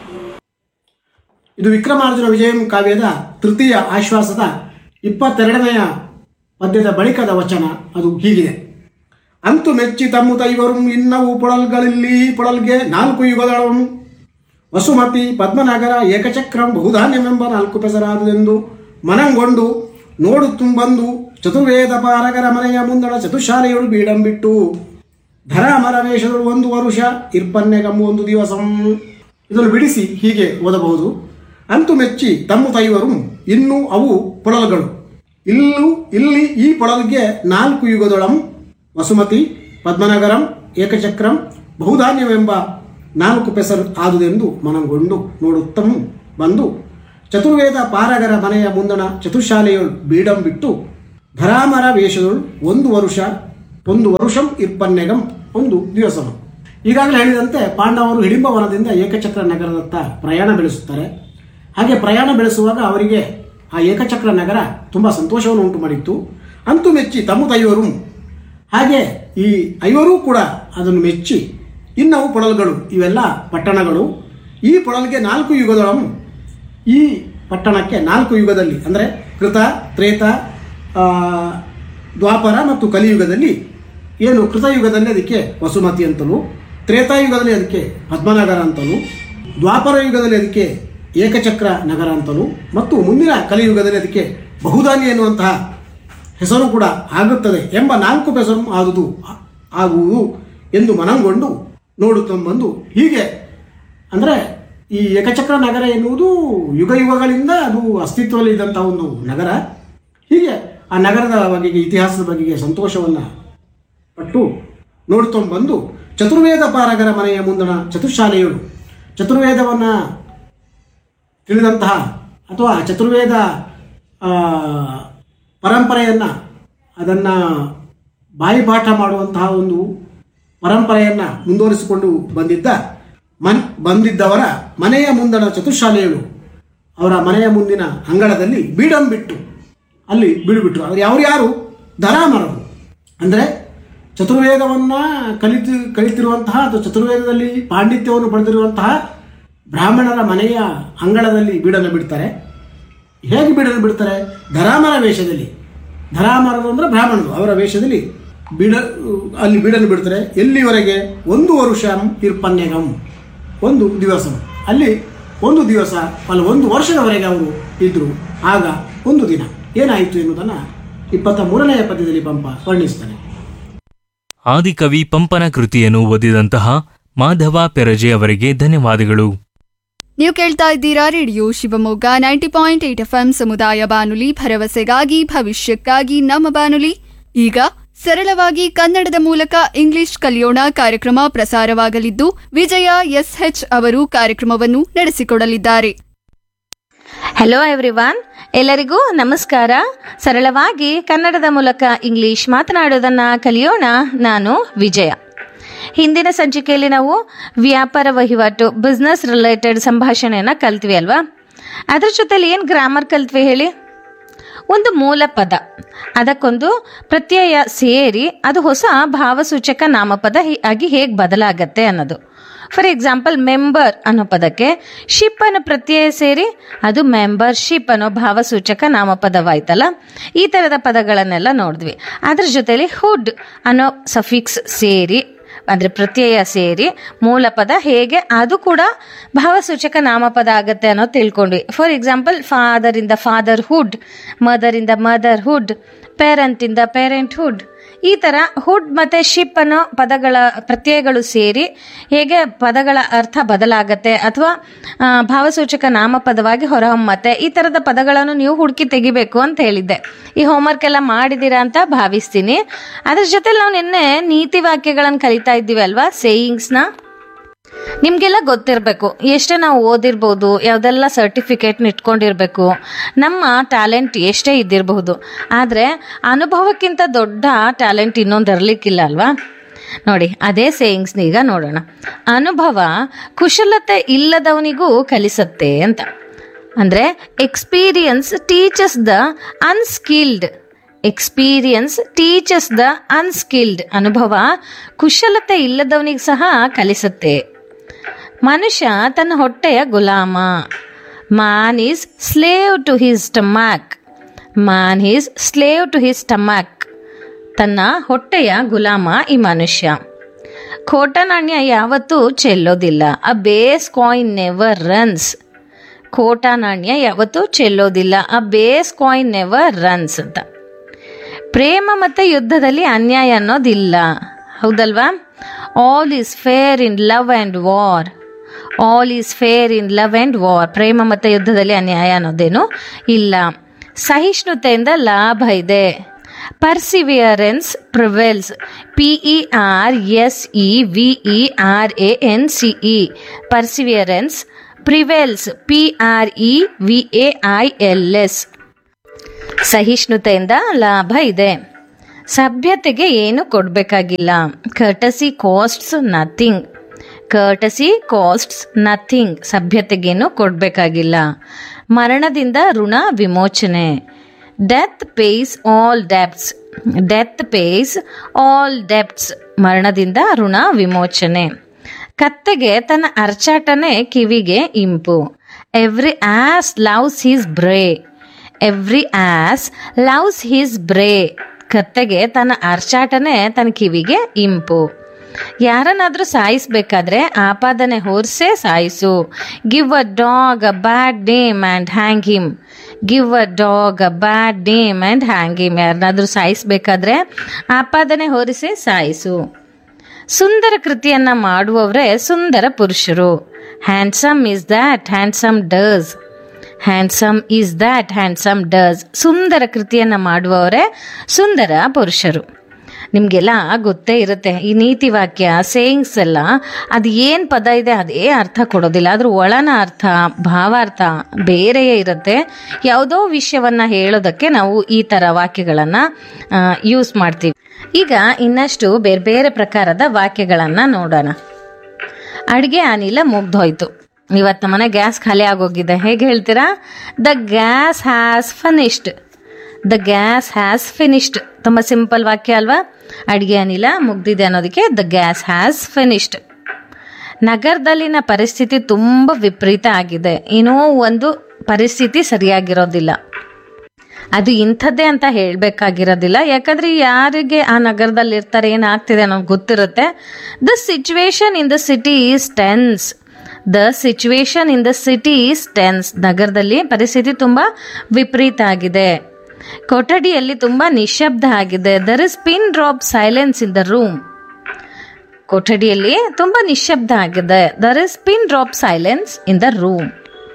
ಇದು ವಿಕ್ರಮಾರ್ಜುನ ವಿಜಯಂ ಕಾವ್ಯದ ತೃತೀಯ ಆಶ್ವಾಸದ ಇಪ್ಪತ್ತೆರಡನೆಯ ಪದ್ಯದ ಬಳಿಕದ ವಚನ ಅದು ಹೀಗಿದೆ ಅಂತು ಮೆಚ್ಚಿ ತಮ್ಮು ತೈವರು ಇನ್ನವು ಪೊಳಲ್ಗಳಲ್ಲಿ ಪೊಳಲ್ಗೆ ನಾಲ್ಕು ಯುಗದಳಂ ವಸುಮತಿ ಪದ್ಮನಗರ ಏಕಚಕ್ರಂ ಬಹುಧಾನ್ಯವೆಂಬ ನಾಲ್ಕು ಪೆಸರಾದುದೆಂದು ಮನಂಗೊಂಡು ನೋಡುತ್ತುಂಬಂದು ಚತುರ್ವೇದ ಪಾರಗರ ಮನೆಯ ಮುಂದಣ ಚತುಶಾಲೆಯಳು ಬೀಡಂ ಬಿಟ್ಟು ಧರ ಮರ ವೇಷದಳು ಒಂದು ವರುಷ ಇರ್ಪನ್ನೆಗಮ್ಮು ಒಂದು ದಿವಸಂ ಇದನ್ನು ಬಿಡಿಸಿ ಹೀಗೆ ಓದಬಹುದು ಅಂತು ಮೆಚ್ಚಿ ತಮ್ಮ ತೈವರು ಇನ್ನು ಅವು ಪೊಳಲ್ಗಳು ಇಲ್ಲೂ ಇಲ್ಲಿ ಈ ಪೊಳಲ್ಗೆ ನಾಲ್ಕು ಯುಗದೊಳಂ ವಸುಮತಿ ಪದ್ಮನಗರಂ ಏಕಚಕ್ರಂ ಬಹುಧಾನ್ಯವೆಂಬ ನಾಲ್ಕು ಪೆಸರು ಆದುದೆಂದು ಮನಗೊಂಡು ನೋಡುತ್ತಮ್ ಬಂದು ಚತುರ್ವೇದ ಪಾರಗರ ಮನೆಯ ಮುಂದಣ ಚತುಶಾಲೆಯಳು ಬೀಡಂ ಬಿಟ್ಟು ಧರಾಮರ ವೇಷದಳು ಒಂದು ವರುಷ ಒಂದು ವರುಷಂ ಇರ್ಪನ್ನೆಗಂ ಒಂದು ದಿವಸಂ ಈಗಾಗಲೇ ಹೇಳಿದಂತೆ ಪಾಂಡವರು ಹಿಡಿಂಬವನದಿಂದ ಏಕಚಕ್ರ ನಗರದತ್ತ ಪ್ರಯಾಣ ಬೆಳೆಸುತ್ತಾರೆ ಹಾಗೆ ಪ್ರಯಾಣ ಬೆಳೆಸುವಾಗ ಅವರಿಗೆ ಆ ಏಕಚಕ್ರ ನಗರ ತುಂಬ ಸಂತೋಷವನ್ನು ಉಂಟು ಮಾಡಿತ್ತು ಅಂತೂ ಮೆಚ್ಚಿ ತಮ್ಮದೈವರು ಹಾಗೆ ಈ ಐವರೂ ಕೂಡ ಅದನ್ನು ಮೆಚ್ಚಿ ಇನ್ನವು ಪೊಳಲ್ಗಳು ಇವೆಲ್ಲ ಪಟ್ಟಣಗಳು ಈ ಪೊಳಲ್ಗೆ ನಾಲ್ಕು ಯುಗದೊಳಂ ಈ ಪಟ್ಟಣಕ್ಕೆ ನಾಲ್ಕು ಯುಗದಲ್ಲಿ ಅಂದರೆ ಕೃತ ತ್ರೇತ ಆ, ದ್ವಾಪರ ಮತ್ತು ಕಲಿಯುಗದಲ್ಲಿ ಏನು ಕೃತಯುಗದಲ್ಲಿ ಅದಕ್ಕೆ ವಸುಮತಿ ಅಂತಲೂ ತ್ರೇತಾಯುಗದಲ್ಲಿ ಅದಕ್ಕೆ ಪದ್ಮನಗರ ಅಂತಲೂ ದ್ವಾಪರ ಯುಗದಲ್ಲಿ ಅದಕ್ಕೆ ಏಕಚಕ್ರ ನಗರ ಅಂತಲೂ ಮತ್ತು ಮುಂದಿನ ಕಲಿಯುಗದಲ್ಲಿ ಅದಕ್ಕೆ ಬಹುದಾನಿ ಎನ್ನುವಂತಹ ಹೆಸರು ಕೂಡ ಆಗುತ್ತದೆ ಎಂಬ ನಾಲ್ಕು ಹೆಸರು ಆದುದು ಆಗುವುದು ಎಂದು ಮನಂಗೊಂಡು ನೋಡುತ್ತಂಬಂದು ಹೀಗೆ ಅಂದರೆ ಈ ಏಕಚಕ್ರ ನಗರ ಎನ್ನುವುದು ಯುಗ ಯುಗಗಳಿಂದ ಅದು ಅಸ್ತಿತ್ವದಲ್ಲಿ ಇದ್ದಂಥ ಒಂದು ನಗರ ಹೀಗೆ ಆ ನಗರದ ಬಗೆಗೆ ಇತಿಹಾಸದ ಬಗೆಗೆ ಸಂತೋಷವನ್ನು ಪಟ್ಟು ನೋಡ್ಕೊಂಡ್ಬಂದು ಚತುರ್ವೇದ ಪಾರಗರ ಮನೆಯ ಮುಂದಣ ಚತುರ್ಶಾಲೆಯಳು ಚತುರ್ವೇದವನ್ನು ತಿಳಿದಂತಹ ಅಥವಾ ಚತುರ್ವೇದ ಆ, ಪರಂಪರೆಯನ್ನು ಅದನ್ನು ಬಾಯಿಪಾಠ ಮಾಡುವಂತಹ ಒಂದು ಪರಂಪರೆಯನ್ನು ಮುಂದುವರಿಸಿಕೊಂಡು ಬಂದಿದ್ದ ಮನ್ ಬಂದಿದ್ದವರ ಮನೆಯ ಮುಂದಣ ಚತುರ್ಶಾಲೆಯಳು ಅವರ ಮನೆಯ ಮುಂದಿನ ಅಂಗಳದಲ್ಲಿ ಬೀಡಂ ಬಿಟ್ಟು ಅಲ್ಲಿ ಬೀಡುಬಿಟ್ರು ಅವ್ರು ಯಾರು ಯಾರು ದರಾಮರರು ಅಂದರೆ ಚತುರ್ವೇದವನ್ನು ಕಲಿತು ಕಲಿತಿರುವಂತಹ ಅಥವಾ ಚತುರ್ವೇದದಲ್ಲಿ ಪಾಂಡಿತ್ಯವನ್ನು ಪಡೆದಿರುವಂತಹ ಬ್ರಾಹ್ಮಣರ ಮನೆಯ ಅಂಗಳದಲ್ಲಿ ಬೀಡನ್ನು ಬಿಡ್ತಾರೆ ಹೇಗೆ ಬೀಡನ್ನು ಬಿಡ್ತಾರೆ ಧರಾಮರ ವೇಷದಲ್ಲಿ ಧರಾಮರರು ಅಂದರೆ ಬ್ರಾಹ್ಮಣರು ಅವರ ವೇಷದಲ್ಲಿ ಬೀಡ ಅಲ್ಲಿ ಬೀಡನ್ನು ಬಿಡ್ತಾರೆ ಎಲ್ಲಿವರೆಗೆ ಒಂದು ವರುಷ ಇರ್ಪನ್ಯಗಂ ಒಂದು ದಿವಸ ಅಲ್ಲಿ ಒಂದು ದಿವಸ ಅಲ್ಲ ಒಂದು ವರ್ಷದವರೆಗೆ ಅವರು ಇದ್ದರು ಆಗ ಒಂದು ದಿನ ಏನಾಯಿತು ಎನ್ನುವುದನ್ನು ಇಪ್ಪತ್ತ ಮೂರನೆಯ ಪದ್ಯದಲ್ಲಿ ಪಂಪ ವರ್ಣಿಸ್ತಾನೆ ಆದಿಕವಿ ಪಂಪನ ಕೃತಿಯನ್ನು ಓದಿದಂತಹ ಮಾಧವ ಪೆರಜೆ ಅವರಿಗೆ ಧನ್ಯವಾದಗಳು ನೀವು ಕೇಳ್ತಾ ಇದ್ದೀರಾ radio Shivamogga ninety point eight F M ಸಮುದಾಯ ಬಾನುಲಿ ಭರವಸೆಗಾಗಿ ಭವಿಷ್ಯಕ್ಕಾಗಿ ನಮ್ಮ ಬಾನುಲಿ ಈಗ ಸರಳವಾಗಿ ಕನ್ನಡದ ಮೂಲಕ ಇಂಗ್ಲಿಷ್ ಕಲಿಯೋಣ ಕಾರ್ಯಕ್ರಮ ಪ್ರಸಾರವಾಗಲಿದ್ದು ವಿಜಯ ಎಸ್ಎಚ್ ಅವರು ಕಾರ್ಯಕ್ರಮವನ್ನು ನಡೆಸಿಕೊಡಲಿದ್ದಾರೆ ಹಲೋ ಎವ್ರಿವಾನ್ ಎಲ್ಲರಿಗೂ ನಮಸ್ಕಾರ ಸರಳವಾಗಿ ಕನ್ನಡದ ಮೂಲಕ ಇಂಗ್ಲಿಷ್ ಮಾತನಾಡೋದನ್ನ ಕಲಿಯೋಣ ನಾನು ವಿಜಯ ಹಿಂದಿನ ಸಂಚಿಕೆಯಲ್ಲಿ ನಾವು ವ್ಯಾಪಾರ ವಹಿವಾಟು ಬಿಸ್ನೆಸ್ ರಿಲೇಟೆಡ್ ಸಂಭಾಷಣೆಯನ್ನ ಕಲ್ತ್ವಿ ಅಲ್ವಾ ಅದ್ರ ಜೊತೆಲಿ ಏನು ಗ್ರಾಮರ್ ಕಲ್ತ್ವಿ ಹೇಳಿ ಒಂದು ಮೂಲ ಪದ ಅದಕ್ಕೊಂದು ಪ್ರತ್ಯಯ ಸೇರಿ ಅದು ಹೊಸ ಭಾವಸೂಚಕ ನಾಮಪದ ಹಿ- ಆಗಿ ಹೇಗೆ ಬದಲಾಗತ್ತೆ ಅನ್ನೋದು ಫಾರ್ ಎಕ್ಸಾಂಪಲ್ ಮೆಂಬರ್ ಅನ್ನೋ ಪದಕ್ಕೆ ಶಿಪ್ ಅನ್ನೋ ಪ್ರತ್ಯಯ ಸೇರಿ ಅದು ಮೆಂಬರ್ಶಿಪ್ ಅನ್ನೋ ಭಾವಸೂಚಕ ನಾಮಪದವಾಯ್ತಲ್ಲ ಈ ಥರದ ಪದಗಳನ್ನೆಲ್ಲ ನೋಡಿದ್ವಿ ಅದ್ರ ಜೊತೆಲಿ ಹುಡ್ ಅನ್ನೋ ಸಫಿಕ್ಸ್ ಸೇರಿ ಅಂದರೆ ಪ್ರತ್ಯಯ ಸೇರಿ ಮೂಲ ಪದ ಹೇಗೆ ಅದು ಕೂಡ ಭಾವಸೂಚಕ ನಾಮಪದ ಆಗತ್ತೆ ಅನ್ನೋದು ತಿಳ್ಕೊಂಡ್ವಿ ಫಾರ್ ಎಕ್ಸಾಂಪಲ್ ಫಾದರಿಂದ ಫಾದರ್ಹುಡ್ ಮದರಿಂದ ಮದರ್ಹುಡ್ ಪೇರೆಂಟಿಂದ ಪೇರೆಂಟ್ಹುಡ್ ಈ ಥರ ಹುಡ್ ಮತ್ತು ಶಿಪ್ ಅನ್ನೋ ಪದಗಳ ಪ್ರತ್ಯಯಗಳು ಸೇರಿ ಹೇಗೆ ಪದಗಳ ಅರ್ಥ ಬದಲಾಗತ್ತೆ ಅಥವಾ ಆ, ಭಾವಸೂಚಕ ನಾಮಪದವಾಗಿ ಹೊರಹೊಮ್ಮತ್ತೆ ಈ ಥರದ ಪದಗಳನ್ನು ನೀವು ಹುಡುಕಿ ತೆಗಿಬೇಕು ಅಂತ ಹೇಳಿದ್ದೆ ಈ ಹೋಮ್ವರ್ಕ್ ಎಲ್ಲ ಮಾಡಿದ್ದೀರಾ ಅಂತ ಭಾವಿಸ್ತೀನಿ ಅದ್ರ ಜೊತೆಲಿ ನಾವು ನಿನ್ನೆ ನೀತಿ ವಾಕ್ಯಗಳನ್ನು ಕಲಿತಾ ಇದ್ದೀವಿ ಅಲ್ವಾ ಸೇಯಿಂಗ್ಸ್ನ ನಿಮಗೆಲ್ಲ ಗೊತ್ತಿರಬೇಕು ಎಷ್ಟೇ ನಾವು ಓದಿರ್ಬೋದು ಯಾವುದೆಲ್ಲ ಸರ್ಟಿಫಿಕೇಟ್ನ ಇಟ್ಕೊಂಡಿರ್ಬೇಕು ನಮ್ಮ ಟ್ಯಾಲೆಂಟ್ ಎಷ್ಟೇ ಇದ್ದಿರಬಹುದು ಆದರೆ ಅನುಭವಕ್ಕಿಂತ ದೊಡ್ಡ ಟ್ಯಾಲೆಂಟ್ ಇನ್ನೊಂದು ಇರಲಿಕ್ಕಿಲ್ಲ ಅಲ್ವಾ ನೋಡಿ ಅದೇ ಸೇಯಿಂಗ್ಸ್ನ ಈಗ ನೋಡೋಣ ಅನುಭವ ಕುಶಲತೆ ಇಲ್ಲದವನಿಗೂ ಕಲಿಸತ್ತೆ ಅಂತ ಅಂದರೆ experience teaches the unskilled experience teaches the unskilled ಅನುಭವ ಕುಶಲತೆ ಇಲ್ಲದವನಿಗೆ ಸಹ ಕಲಿಸುತ್ತೆ ಮನುಷ್ಯ ತನ್ನ ಹೊಟ್ಟೆಯ ಗುಲಾಮ man is slave to his stomach man is slave to his stomach ತನ್ನ ಹೊಟ್ಟೆಯ ಗುಲಾಮ ಈ ಮನುಷ್ಯ ಖೋಟ ನಾಣ್ಯ ಯಾವತ್ತೂ ಚೆಲ್ಲೋದಿಲ್ಲ a base coin never runs ಖೋಟ ನಾಣ್ಯ ಯಾವತ್ತೂ ಚೆಲ್ಲೋದಿಲ್ಲ a base coin never runs ಅಂತ ಪ್ರೇಮ ಮತ್ತು ಯುದ್ಧದಲ್ಲಿ ಅನ್ಯಾಯ ಅನ್ನೋದಿಲ್ಲ ಹೌದಲ್ವಾ all is fair in love and war all is fair in love and war ಪ್ರೇಮ ಮತ್ತು ಯುದ್ಧದಲ್ಲಿ ಅನ್ಯಾಯ ಅನ್ನೋದೇನು ಇಲ್ಲ ಸಹಿಷ್ಣುತೆಯಿಂದ ಲಾಭ ಇದೆ perseverance prevails P E R S E V E R A N C E perseverance prevails P R E V A I L S ಸಹಿಷ್ಣುತೆಯಿಂದ ಲಾಭ ಇದೆ ಸಭ್ಯತೆಗೆ ಏನು ಕೊಡಬೇಕಾಗಿಲ್ಲ courtesy costs nothing courtesy costs nothing ಸಭ್ಯತೆಗೇನು ಕೊಡಬೇಕಾಗಿಲ್ಲ ಮರಣದಿಂದ ಋಣ ವಿಮೋಚನೆ death pays all debts death pays all debts ಮರಣದಿಂದ ಋಣ ವಿಮೋಚನೆ ಕತ್ತೆಗೆ ತನ್ನ ಅರ್ಚಾಟನೆ ಕಿವಿಗೆ ಇಂಪು every ass loves his bray every ass loves his bray ಕತ್ತೆಗೆ ತನ್ನ ಅರ್ಚಾಟನೆ ತನ್ನ ಕಿವಿಗೆ ಇಂಪು ಯಾರನ್ನಾದ್ರೂ ಸಾಯಿಸ್ಬೇಕಾದ್ರೆ ಆಪಾದನೆ ಹೊರ್ಸೆ ಸಾಯಿಸು give a dog a bad name and hang him give a dog a bad name and hang him ಯಾರನ್ನಾದ್ರೂ ಸಾಯಿಸ್ಬೇಕಾದ್ರೆ ಆಪಾದನೆ ಹೊರಿಸಿ ಸಾಯಿಸು ಸುಂದರ ಕೃತಿಯನ್ನ ಮಾಡುವವರೇ ಸುಂದರ ಪುರುಷರು handsome is that handsome does handsome is that handsome does ಸುಂದರ ಕೃತಿಯನ್ನ ಮಾಡುವವರೇ ಸುಂದರ ಪುರುಷರು ನಿಮಗೆಲ್ಲ ಗೊತ್ತೇ ಇರುತ್ತೆ ಈ ನೀತಿ ವಾಕ್ಯ ಸೇಯಿಂಗ್ಸ್ ಎಲ್ಲ ಅದು ಏನು ಪದ ಇದೆ ಅದೇ ಅರ್ಥ ಕೊಡೋದಿಲ್ಲ ಅದ್ರ ಒಳನ ಅರ್ಥ ಭಾವಾರ್ಥ ಬೇರೆಯೇ ಇರುತ್ತೆ ಯಾವುದೋ ವಿಷಯವನ್ನ ಹೇಳೋದಕ್ಕೆ ನಾವು ಈ ಥರ ವಾಕ್ಯಗಳನ್ನು ಯೂಸ್ ಮಾಡ್ತೀವಿ ಈಗ ಇನ್ನಷ್ಟು ಬೇರೆ ಬೇರೆ ಪ್ರಕಾರದ ವಾಕ್ಯಗಳನ್ನು ನೋಡೋಣ ಅಡುಗೆ ಅನಿಲ ಮುಗ್ದೋಯ್ತು ಇವತ್ತು ನಮ್ಮನೆ ಗ್ಯಾಸ್ ಖಾಲಿ ಆಗೋಗಿದೆ ಹೇಗೆ ಹೇಳ್ತೀರಾ the gas has finished the gas has finished ತುಂಬ ಸಿಂಪಲ್ ವಾಕ್ಯ ಅಲ್ವಾ ಅಡುಗೆ ಅನಿಲ ಮುಗ್ದಿದೆ ಅನ್ನೋದಕ್ಕೆ ದ ಗ್ಯಾಸ್ ಹ್ಯಾಸ್ ಫಿನಿಶ್ಡ್ ನಗರದಲ್ಲಿನ ಪರಿಸ್ಥಿತಿ ತುಂಬ ವಿಪರೀತ ಆಗಿದೆ ಏನೋ ಒಂದು ಪರಿಸ್ಥಿತಿ ಸರಿಯಾಗಿರೋದಿಲ್ಲ ಅದು ಇಂಥದ್ದೇ ಅಂತ ಹೇಳಬೇಕಾಗಿರೋದಿಲ್ಲ ಯಾಕಂದ್ರೆ ಯಾರಿಗೆ ಆ ನಗರದಲ್ಲಿ ಇರ್ತಾರೆ ಏನಾಗ್ತಿದೆ ಅನ್ನೋದು ಗೊತ್ತಿರುತ್ತೆ the situation in the city is tense the situation in the city is tense ನಗರದಲ್ಲಿ ಪರಿಸ್ಥಿತಿ ತುಂಬ ವಿಪರೀತ ಆಗಿದೆ ಕೊಠಡಿಯಲ್ಲಿ ತುಂಬ ನಿಶಬ್ದ ಆಗಿದೆ there is pin drop silence in the room ಕೊಠಡಿಯಲ್ಲಿ ತುಂಬ ನಿಶಬ್ದ ಆಗಿದೆ there is pin drop silence in the room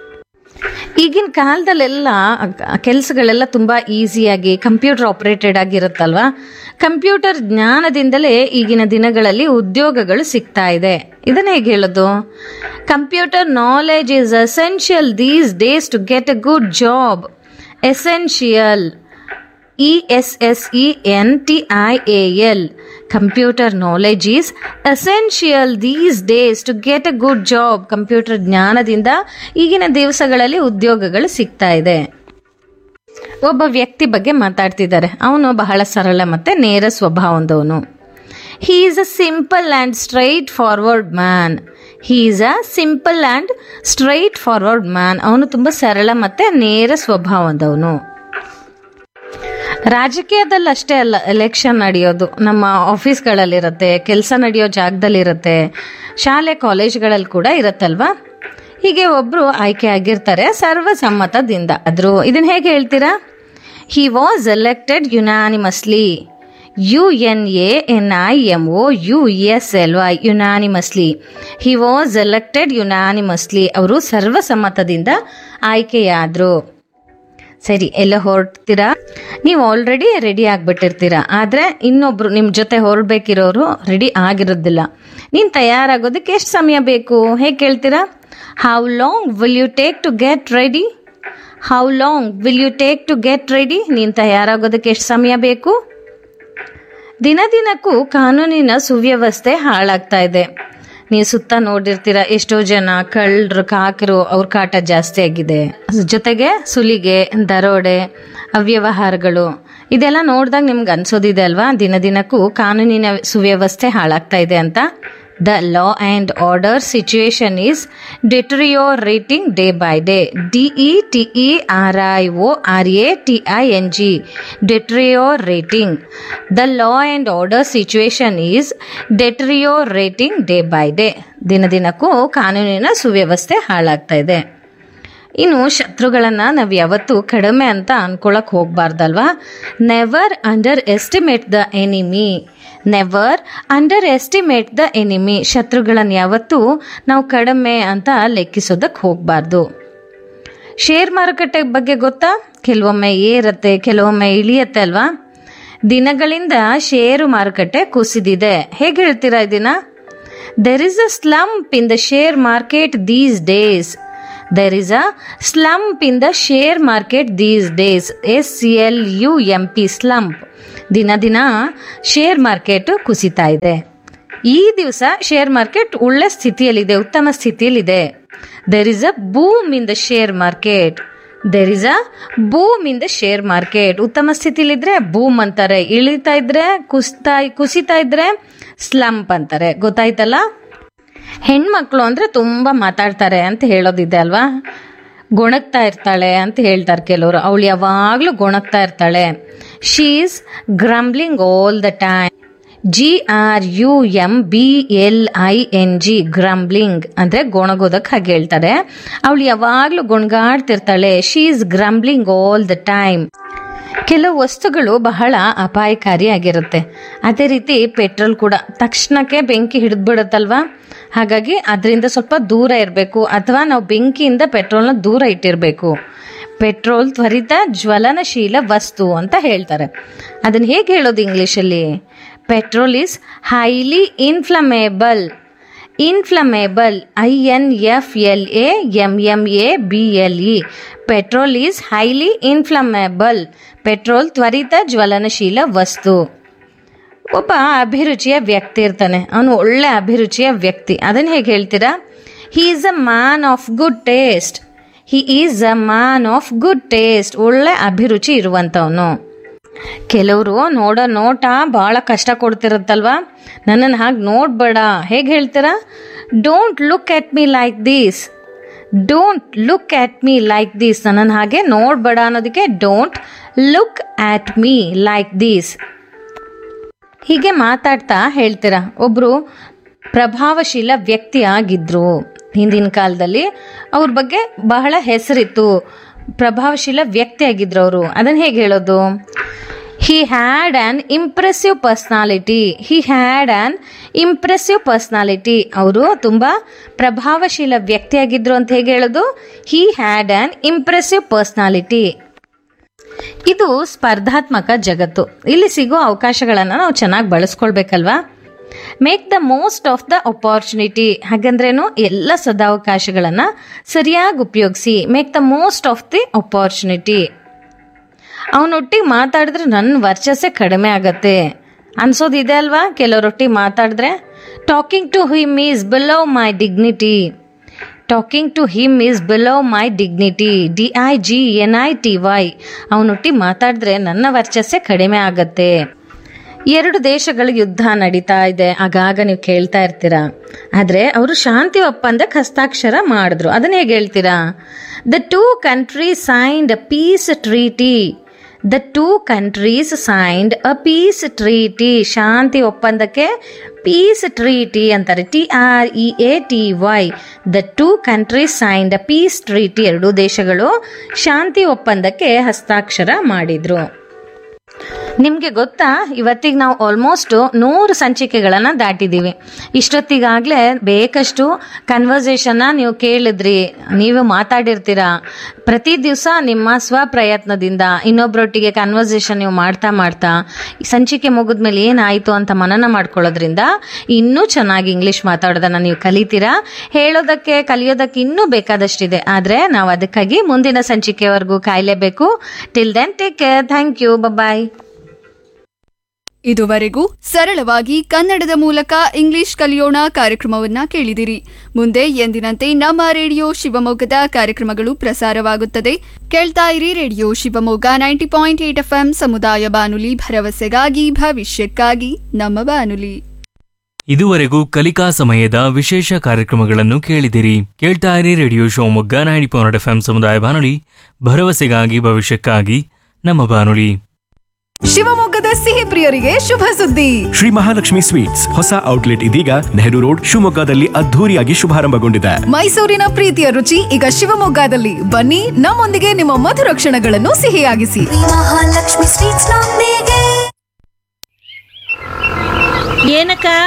ಈಗಿನ ಕಾಲದಲ್ಲೆಲ್ಲ ಕೆಲಸಗಳೆಲ್ಲ ತುಂಬ ಈಸಿಯಾಗಿ ಕಂಪ್ಯೂಟರ್ ಆಪರೇಟೆಡ್ ಆಗಿರುತ್ತಲ್ವಾ ಕಂಪ್ಯೂಟರ್ ಜ್ಞಾನದಿಂದಲೇ ಈಗಿನ ದಿನಗಳಲ್ಲಿ ಉದ್ಯೋಗಗಳು ಸಿಗ್ತಾ ಇದೆ ಇದನ್ನ ಹೇಗೆ ಹೇಳೋದು computer knowledge is essential these days to get a good job essential E S S E N T I A L computer knowledge is essential these days to get a good job computer ಜ್ಞಾನದಿಂದ ಈಗಿನ ದಿವಸಗಳಲ್ಲಿ ಉದ್ಯೋಗಗಳು ಸಿಗ್ತಾ ಇದೆ ಒಬ್ಬ ವ್ಯಕ್ತಿ ಬಗ್ಗೆ ಮಾತಾಡ್ತಿದ್ದಾರೆ ಅವನು ಬಹಳ ಸರಳ ಮತ್ತೆ ನೇರ ಸ್ವಭಾವದವನು he is a simple and straightforward man he is a simple and straightforward man ಅವನು ತುಂಬ ಸರಳ ಮತ್ತೆ ನೇರ ಸ್ವಭಾವದವನು ರಾಜಕೀಯದಲ್ಲಿ ಅಷ್ಟೇ ಅಲ್ಲ ಎಲೆಕ್ಷನ್ ನಡೆಯೋದು ನಮ್ಮ ಆಫೀಸ್ಗಳಲ್ಲಿರುತ್ತೆ ಕೆಲಸ ನಡೆಯೋ ಜಾಗದಲ್ಲಿರುತ್ತೆ ಶಾಲೆ ಕಾಲೇಜ್ಗಳಲ್ಲಿ ಕೂಡ ಇರುತ್ತಲ್ವಾ ಹೀಗೆ ಒಬ್ಬರು ಆಯ್ಕೆ ಆಗಿರ್ತಾರೆ ಸರ್ವಸಮ್ಮತದಿಂದ ಆದರೂ ಇದನ್ನ ಹೇಗೆ ಹೇಳ್ತೀರಾ he was elected unanimously U N A N I M O U S L Y unanimously he was elected unanimously ಅವರು ಸರ್ವಸಮ್ಮತದಿಂದ ಆಯ್ಕೆಯಾದರು ಸರಿ ಎಲ್ಲ ಹೊರಡ್ತೀರಾ ನೀವು ಆಲ್ರೆಡಿ ರೆಡಿ ಆಗಿಬಿಟ್ಟಿರ್ತೀರಾ ಆದರೆ ಇನ್ನೊಬ್ರು ನಿಮ್ಮ ಜೊತೆ ಹೊರಡ್ಬೇಕಿರೋರು ರೆಡಿ ಆಗಿರೋದಿಲ್ಲ ನೀನು ತಯಾರಾಗೋದಕ್ಕೆ ಎಷ್ಟು ಸಮಯ ಬೇಕು ಹೇಗೆ ಕೇಳ್ತೀರಾ how long will you take to get ready how long will you take to get ready ನೀನು ತಯಾರಾಗೋದಕ್ಕೆ ಎಷ್ಟು ಸಮಯ ಬೇಕು ದಿನ ದಿನಕ್ಕೂ ಕಾನೂನಿನ ಸುವ್ಯವಸ್ಥೆ ಹಾಳಾಗ್ತಾ ಇದೆ ನೀವು ಸುತ್ತ ನೋಡಿರ್ತೀರ ಎಷ್ಟೋ ಜನ ಕಳ್ಳರು ಕಾಕರು ಅವ್ರ ಕಾಟ ಜಾಸ್ತಿ ಆಗಿದೆ ಜೊತೆಗೆ ಸುಲಿಗೆ ದರೋಡೆ ಅವ್ಯವಹಾರಗಳು ಇದೆಲ್ಲ ನೋಡಿದಾಗ ನಿಮ್ಗೆ ಅನ್ಸೋದಿದೆ ಅಲ್ವಾ ದಿನ ದಿನಕ್ಕೂ ಕಾನೂನಿನ ಸುವ್ಯವಸ್ಥೆ ಹಾಳಾಗ್ತಾ ಇದೆ ಅಂತ the law and order situation is deteriorating day by day D E T E R I O R A T I N G deteriorating the law and order situation is deteriorating day by day ದಿನ ದಿನಕ್ಕೂ ಕಾನೂನಿನ ಸುವ್ಯವಸ್ಥೆ ಹಾಳಾಗ್ತಾ ಇದೆ ಇನ್ನು ಶತ್ರುಗಳನ್ನು ನಾವು ಯಾವತ್ತೂ ಕಡಿಮೆ ಅಂತ ಅನ್ಕೊಳಕ್ ಹೋಗ್ಬಾರ್ದಲ್ವಾ never underestimate the enemy never underestimate the enemy ಶತ್ರುಗಳನ್ನು ಯಾವತ್ತೂ ನಾವು ಕಡಿಮೆ ಅಂತ ಲೆಕ್ಕಿಸೋದಕ್ಕೆ ಹೋಗಬಾರ್ದು ಶೇರ್ ಮಾರುಕಟ್ಟೆ ಬಗ್ಗೆ ಗೊತ್ತಾ ಕೆಲವೊಮ್ಮೆ ಏರತ್ತೆ ಕೆಲವೊಮ್ಮೆ ಇಳಿಯತ್ತೆ ಅಲ್ವಾ ದಿನಗಳಿಂದ ಷೇರು ಮಾರುಕಟ್ಟೆ ಕುಸಿದಿದೆ ಹೇಗೆ ಹೇಳ್ತೀರಾ ಇದನ್ನ there is a slump in the share market these days there is a slump in the share market these days S L U M P slump ದಿನ ದಿನ ಶೇರ್ ಮಾರ್ಕೆಟ್ ಕುಸಿತಾ ಇದೆ ಈ ದಿವಸ ಶೇರ್ ಮಾರ್ಕೆಟ್ ಒಳ್ಳೆ ಸ್ಥಿತಿಯಲ್ಲಿದೆ ಉತ್ತಮ ಸ್ಥಿತಿಯಲ್ಲಿದೆ there is a boom in the share market there is a boom in the share market ಉತ್ತಮ ಸ್ಥಿತಿಲಿದ್ರೆ ಬೂಮ್ ಅಂತಾರೆ ಇಳಿತಾ ಇದ್ರೆ ಕುಸ್ತಾ ಕುಸಿತಾ ಇದ್ರೆ ಸ್ಲಂಪ್ ಅಂತಾರೆ ಗೊತ್ತಾಯ್ತಲ್ಲ ಹೆಣ್ಮಕ್ಳು ಅಂದ್ರೆ ತುಂಬಾ ಮಾತಾಡ್ತಾರೆ ಅಂತ ಹೇಳೋದಿದೆ ಅಲ್ವಾ ಗೊಣಗ್ತಾ ಇರ್ತಾಳೆ ಅಂತ ಹೇಳ್ತಾರೆ ಕೆಲವರು ಅವಳು ಯಾವಾಗಲೂ ಗೊಣಗ್ತಾ ಇರ್ತಾಳೆ she's grumbling all the time G R U M B L I N G grumbling ಅಂದ್ರೆ ಗೊಣಗೋದಕ್ಕೆ ಹಾಗೆ ಹೇಳ್ತಾರೆ ಅವಳು ಯಾವಾಗಲೂ ಗೊಣಗಾಡ್ತಿರ್ತಾಳೆ she is grumbling all the time ಕೆಲವು ವಸ್ತುಗಳು ಬಹಳ ಅಪಾಯಕಾರಿಯಾಗಿರುತ್ತೆ ಅದೇ ರೀತಿ ಪೆಟ್ರೋಲ್ ಕೂಡ ತಕ್ಷಣಕ್ಕೆ ಬೆಂಕಿ ಹಿಡಿದ್ಬಿಡುತ್ತಲ್ವಾ ಹಾಗಾಗಿ ಅದರಿಂದ ಸ್ವಲ್ಪ ದೂರ ಇರಬೇಕು ಅಥವಾ ನಾವು ಬೆಂಕಿಯಿಂದ ಪೆಟ್ರೋಲ್ನ ದೂರ ಇಟ್ಟಿರಬೇಕು ಪೆಟ್ರೋಲ್ ತ್ವರಿತ ಜ್ವಲನಶೀಲ ವಸ್ತು ಅಂತ ಹೇಳ್ತಾರೆ ಅದನ್ನ ಹೇಗೆ ಹೇಳೋದು ಇಂಗ್ಲೀಷಲ್ಲಿ petrol is highly inflammable inflammable I N F L A M M A B L E petrol is highly inflammable petrol ತ್ವರಿತ ಜ್ವಲನಶೀಲ ವಸ್ತು ಒಬ್ಬ ಅಭಿರುಚಿಯ ವ್ಯಕ್ತಿ ಇರ್ತಾನೆ ಅವನು ಒಳ್ಳೆ ಅಭಿರುಚಿಯ ವ್ಯಕ್ತಿ ಅದನ್ನು ಹೇಗೆ ಹೇಳ್ತೀರಾ he is a man of good taste he is a man of good taste ಒಳ್ಳೆ ಅಭಿರುಚಿ ಇರುವಂಥವನು ಕೆಲವರು ನೋಡೋ ನೋಟ ಭಾಳ ಕಷ್ಟ ಕೊಡ್ತಿರುತ್ತಲ್ವಾ ನನ್ನನ್ನು ಹಾಗೆ ನೋಡ್ಬೇಡ ಹೇಗೆ ಹೇಳ್ತೀರಾ don't look at me like this don't look at me like this ನನ್ನನ್ನು ಹಾಗೆ ನೋಡ್ಬೇಡ ಅನ್ನೋದಕ್ಕೆ don't look at me like this ಹೀಗೆ ಮಾತಾಡ್ತಾ ಹೇಳ್ತೀರಾ ಒಬ್ರು ಪ್ರಭಾವಶೀಲ ವ್ಯಕ್ತಿ ಆಗಿದ್ರು ಹಿಂದಿನ ಕಾಲದಲ್ಲಿ ಅವ್ರ ಬಗ್ಗೆ ಬಹಳ ಹೆಸರಿತ್ತು ಪ್ರಭಾವಶೀಲ ವ್ಯಕ್ತಿ ಆಗಿದ್ರು ಅವರು ಅದನ್ನ ಹೇಗೆ ಹೇಳೋದು he had an impressive personality he had an impressive personality ಅವರು ತುಂಬ ಪ್ರಭಾವಶೀಲ ವ್ಯಕ್ತಿಯಾಗಿದ್ರು ಅಂತ ಹೇಗೆ ಹೇಳೋದು he had an impressive personality ಇದು ಸ್ಪರ್ಧಾತ್ಮಕ ಜಗತ್ತು ಇಲ್ಲಿ ಸಿಗೋ ಅವಕಾಶಗಳನ್ನು ನಾವು ಚೆನ್ನಾಗಿ ಬಳಸ್ಕೊಳ್ಬೇಕಲ್ವಾ make the most of the opportunity ಹಾಗಂದ್ರೇನು ಎಲ್ಲ ಸದಾವಕಾಶಗಳನ್ನು ಸರಿಯಾಗಿ ಉಪಯೋಗಿಸಿ make the most of the opportunity ಅವನೊಟ್ಟಿಗೆ ಮಾತಾಡಿದ್ರೆ ನನ್ನ ವರ್ಚಸ್ಸೇ ಕಡಿಮೆ ಆಗತ್ತೆ ಅನ್ಸೋದಿದೆ ಅಲ್ವಾ ಕೆಲವರೊಟ್ಟಿಗೆ ಮಾತಾಡಿದ್ರೆ talking to him is below my dignity talking to him is below my dignity D I G N I T Y ಅವನೊಟ್ಟಿಗೆ ಮಾತಾಡಿದ್ರೆ ನನ್ನ ವರ್ಚಸ್ಸೇ ಕಡಿಮೆ ಆಗತ್ತೆ ಎರಡು ದೇಶಗಳ ಯುದ್ಧ ನಡೀತಾ ಇದೆ ಆಗಾಗ ನೀವು ಕೇಳ್ತಾ ಇರ್ತೀರಾ ಆದರೆ ಅವರು ಶಾಂತಿ ಒಪ್ಪಂದಕ್ಕೆ ಹಸ್ತಾಕ್ಷರ ಮಾಡಿದ್ರು ಅದನ್ನ ಹೇಗೆ ಹೇಳ್ತೀರಾ the two countries signed a peace treaty the two countries signed a peace treaty ಶಾಂತಿ ಒಪ್ಪಂದಕ್ಕೆ ಪೀಸ್ ಟ್ರೀಟಿ ಅಂತಾರೆ T R E A T Y the two countries signed a peace treaty ಎರಡೂ ದೇಶಗಳು ಶಾಂತಿ ಒಪ್ಪಂದಕ್ಕೆ ಹಸ್ತಾಕ್ಷರ ಮಾಡಿದ್ರು ನಿಮಗೆ ಗೊತ್ತಾ ಇವತ್ತಿಗೆ ನಾವು ಆಲ್ಮೋಸ್ಟ್ ನೂರು ಸಂಚಿಕೆಗಳನ್ನು ದಾಟಿದ್ದೀವಿ ಇಷ್ಟೊತ್ತಿಗಾಗಲೇ ಬೇಕಷ್ಟು ಕನ್ವರ್ಸೇಷನ್ನ ನೀವು ಕೇಳಿದ್ರಿ ನೀವು ಮಾತಾಡಿರ್ತೀರಾ ಪ್ರತಿ ದಿವಸ ನಿಮ್ಮ ಸ್ವಪ್ರಯತ್ನದಿಂದ ಇನ್ನೊಬ್ಬರೊಟ್ಟಿಗೆ ಕನ್ವರ್ಸೇಷನ್ ನೀವು ಮಾಡ್ತಾ ಮಾಡ್ತಾ ಈ ಸಂಚಿಕೆ ಮುಗಿದ್ಮೇಲೆ ಏನಾಯಿತು ಅಂತ ಮನನ ಮಾಡ್ಕೊಳ್ಳೋದ್ರಿಂದ ಇನ್ನೂ ಚೆನ್ನಾಗಿ ಇಂಗ್ಲೀಷ್ ಮಾತಾಡೋದನ್ನು ನೀವು ಕಲಿತೀರಾ ಹೇಳೋದಕ್ಕೆ ಕಲಿಯೋದಕ್ಕೆ ಇನ್ನೂ ಬೇಕಾದಷ್ಟಿದೆ ಆದರೆ ನಾವು ಅದಕ್ಕಾಗಿ ಮುಂದಿನ ಸಂಚಿಕೆವರೆಗೂ ಕಾಯಲೇಬೇಕು till then take care thank you bye ಇದುವರೆಗೂ ಸರಳವಾಗಿ ಕನ್ನಡದ ಮೂಲಕ ಇಂಗ್ಲಿಷ್ ಕಲಿಯೋಣ ಕಾರ್ಯಕ್ರಮವನ್ನ ಕೇಳಿದಿರಿ ಮುಂದೆ ಎಂದಿನಂತೆ ನಮ್ಮ ರೇಡಿಯೋ ಶಿವಮೊಗ್ಗದ ಕಾರ್ಯಕ್ರಮಗಳು ಪ್ರಸಾರವಾಗುತ್ತದೆ ಕೇಳ್ತಾ ಇರಿ radio Shivamogga ninety point eight F ಸಮುದಾಯ ಬಾನುಲಿ ಭರವಸೆಗಾಗಿ ಭವಿಷ್ಯಕ್ಕಾಗಿ ನಮ್ಮ ಬಾನುಲಿ ಇದುವರೆಗೂ ಕಲಿಕಾ ಸಮಯದ ವಿಶೇಷ ಕಾರ್ಯಕ್ರಮಗಳನ್ನು ಕೇಳಿದಿರಿ ಕೇಳ್ತಾ ಇರಿ radio Shivamogga ninety point F ಸಮುದಾಯ ಬಾನುಲಿ ಭರವಸೆಗಾಗಿ ಭವಿಷ್ಯಕ್ಕಾಗಿ ನಮ್ಮ ಬಾನುಲಿ ಶಿವಮೊಗ್ಗದ ಸಿಹಿ ಪ್ರಿಯರಿಗೆ ಶುಭ ಸುದ್ದಿ ಶ್ರೀ ಮಹಾಲಕ್ಷ್ಮಿ ಸ್ವೀಟ್ಸ್ ಹೊಸ ಔಟ್ಲೆಟ್ ಇದೀಗ ನೆಹರು ರೋಡ್ ಶಿವಮೊಗ್ಗದಲ್ಲಿ ಅದ್ಧೂರಿಯಾಗಿ ಶುಭಾರಂಭಗೊಂಡಿದೆ ಮೈಸೂರಿನ ಪ್ರೀತಿಯ ರುಚಿ ಈಗ ಶಿವಮೊಗ್ಗದಲ್ಲಿ ಬನ್ನಿ ನಮ್ಮೊಂದಿಗೆ ನಿಮ್ಮ ಮಧುರ ಕ್ಷಣಗಳನ್ನು ಸಿಹಿಯಾಗಿಸಿ ಮಹಾಲಕ್ಷ್ಮಿ ಸ್ವೀಟ್ಸ್ ನೊಂದಿಗೆ ಏನಕ್ಕ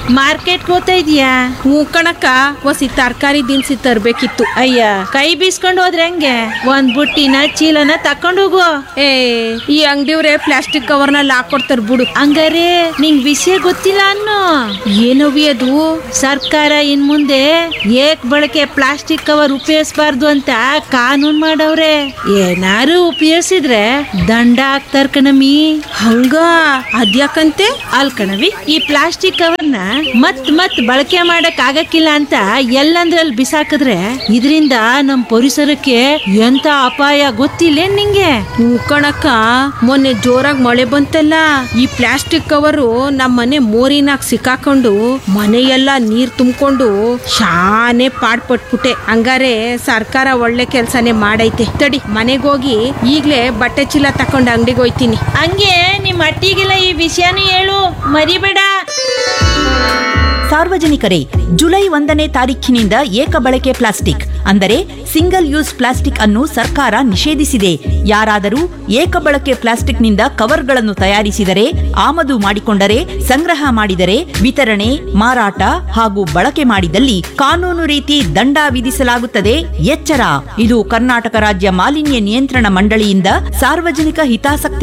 ಮಾರ್ಕೆಟ್ ಹೋಗ್ತಾ ಇದೀಯಾ ಹ್ಞೂ ಕಣಕ್ಕ ಒಸಿ ತರಕಾರಿ ದಿನಸಿ ತರ್ಬೇಕಿತ್ತು ಅಯ್ಯ ಕೈ ಬೀಸ್ಕೊಂಡು ಹೋದ್ರೆ ಹೆಂಗೆ ಒಂದ್ ಬುಟ್ಟಿನ ಚೀಲನ ತಕೊಂಡು ಹೋಗು ಏ ಈ ಅಂಗಡಿಯವ್ರೆ ಪ್ಲಾಸ್ಟಿಕ್ ಕವರ್ನಲ್ಲಿ ಹಾಕೊಡ್ತಾರ ಬಿಡು ಹಂಗಾರೆ ನಿಂಗ್ ವಿಷಯ ಗೊತ್ತಿಲ್ಲ ಅನ್ನೋ ಏನವಿ ಅದು ಸರ್ಕಾರ ಇನ್ ಮುಂದೆ ಏಕ್ ಬಳಕೆ ಪ್ಲಾಸ್ಟಿಕ್ ಕವರ್ ಉಪಯೋಗಿಸಬಾರ್ದು ಅಂತ ಕಾನೂನ್ ಮಾಡವ್ರೆ ಏನಾರು ಉಪಯೋಗಿಸಿದ್ರೆ ದಂಡ ಹಾಕ್ತಾರ ಕಣಮಿ ಹಂಗ ಅದ್ಯಾಕಂತೆ ಅಲ್ ಕಣವಿ ಈ ಪ್ಲಾಸ್ಟಿಕ್ ಕವರ್ನ ಮತ್ ಮತ್ ಬಳಕೆ ಮಾಡಕ್ ಆಗಕ್ಕಿಲ್ಲ ಅಂತ ಎಲ್ಲಂದ್ರಲ್ಲಿ ಬಿಸಾಕಿದ್ರೆ ಇದರಿಂದ ನಮ್ ಪರಿಸರಕ್ಕೆ ಎಂತ ಅಪಾಯ ಗೊತ್ತಿಲ್ಲ ನಿಂಗೆ ಹ್ಞೂ ಕಣಕ್ಕ ಮೊನ್ನೆ ಜೋರಾಗಿ ಮಳೆ ಬಂತಲ್ಲ ಈ ಪ್ಲಾಸ್ಟಿಕ್ ಕವರು ನಮ್ಮ ಮನೆ ಮೋರಿನಾಗ ಸಿಕ್ಕಾಕೊಂಡು ಮನೆಯೆಲ್ಲ ನೀರ್ ತುಂಬಿಕೊಂಡು ಶಾನೆ ಪಾಡ್ಪಟ್ಬಿಟ್ಟೆ ಹಂಗಾರೆ ಸರ್ಕಾರ ಒಳ್ಳೆ ಕೆಲ್ಸನೇ ಮಾಡೈತೆ ತಡಿ ಮನೆಗೋಗಿ ಈಗ್ಲೇ ಬಟ್ಟೆ ಚೀಲ ತಕೊಂಡು ಅಂಗಡಿಗೆ ಹೋಯ್ತೀನಿ ಹಂಗೆ ನಿಮ್ ಅಟ್ಟಿಗೆಲ್ಲ ಈ ವಿಷಯನೂ ಹೇಳು ಮರಿಬೇಡ ಸಾರ್ವಜನಿಕರೇ ಜುಲೈ ಒಂದನೇ ತಾರೀಖಿನಿಂದ ಏಕ ಬಳಕೆ ಪ್ಲಾಸ್ಟಿಕ್ ಅಂದರೆ ಸಿಂಗಲ್ ಯೂಸ್ ಪ್ಲಾಸ್ಟಿಕ್ ಅನ್ನು ಸರ್ಕಾರ ನಿಷೇಧಿಸಿದೆ ಯಾರಾದರೂ ಏಕ ಬಳಕೆ ಪ್ಲಾಸ್ಟಿಕ್ನಿಂದ ಕವರ್ಗಳನ್ನು ತಯಾರಿಸಿದರೆ ಆಮದು ಮಾಡಿಕೊಂಡರೆ ಸಂಗ್ರಹ ಮಾಡಿದರೆ ವಿತರಣೆ ಮಾರಾಟ ಹಾಗೂ ಬಳಕೆ ಮಾಡಿದಲ್ಲಿ ಕಾನೂನು ರೀತಿ ದಂಡ ವಿಧಿಸಲಾಗುತ್ತದೆ ಎಚ್ಚರ ಇದು ಕರ್ನಾಟಕ ರಾಜ್ಯ ಮಾಲಿನ್ಯ ನಿಯಂತ್ರಣ ಮಂಡಳಿಯಿಂದ ಸಾರ್ವಜನಿಕ ಹಿತಾಸಕ್ತಿ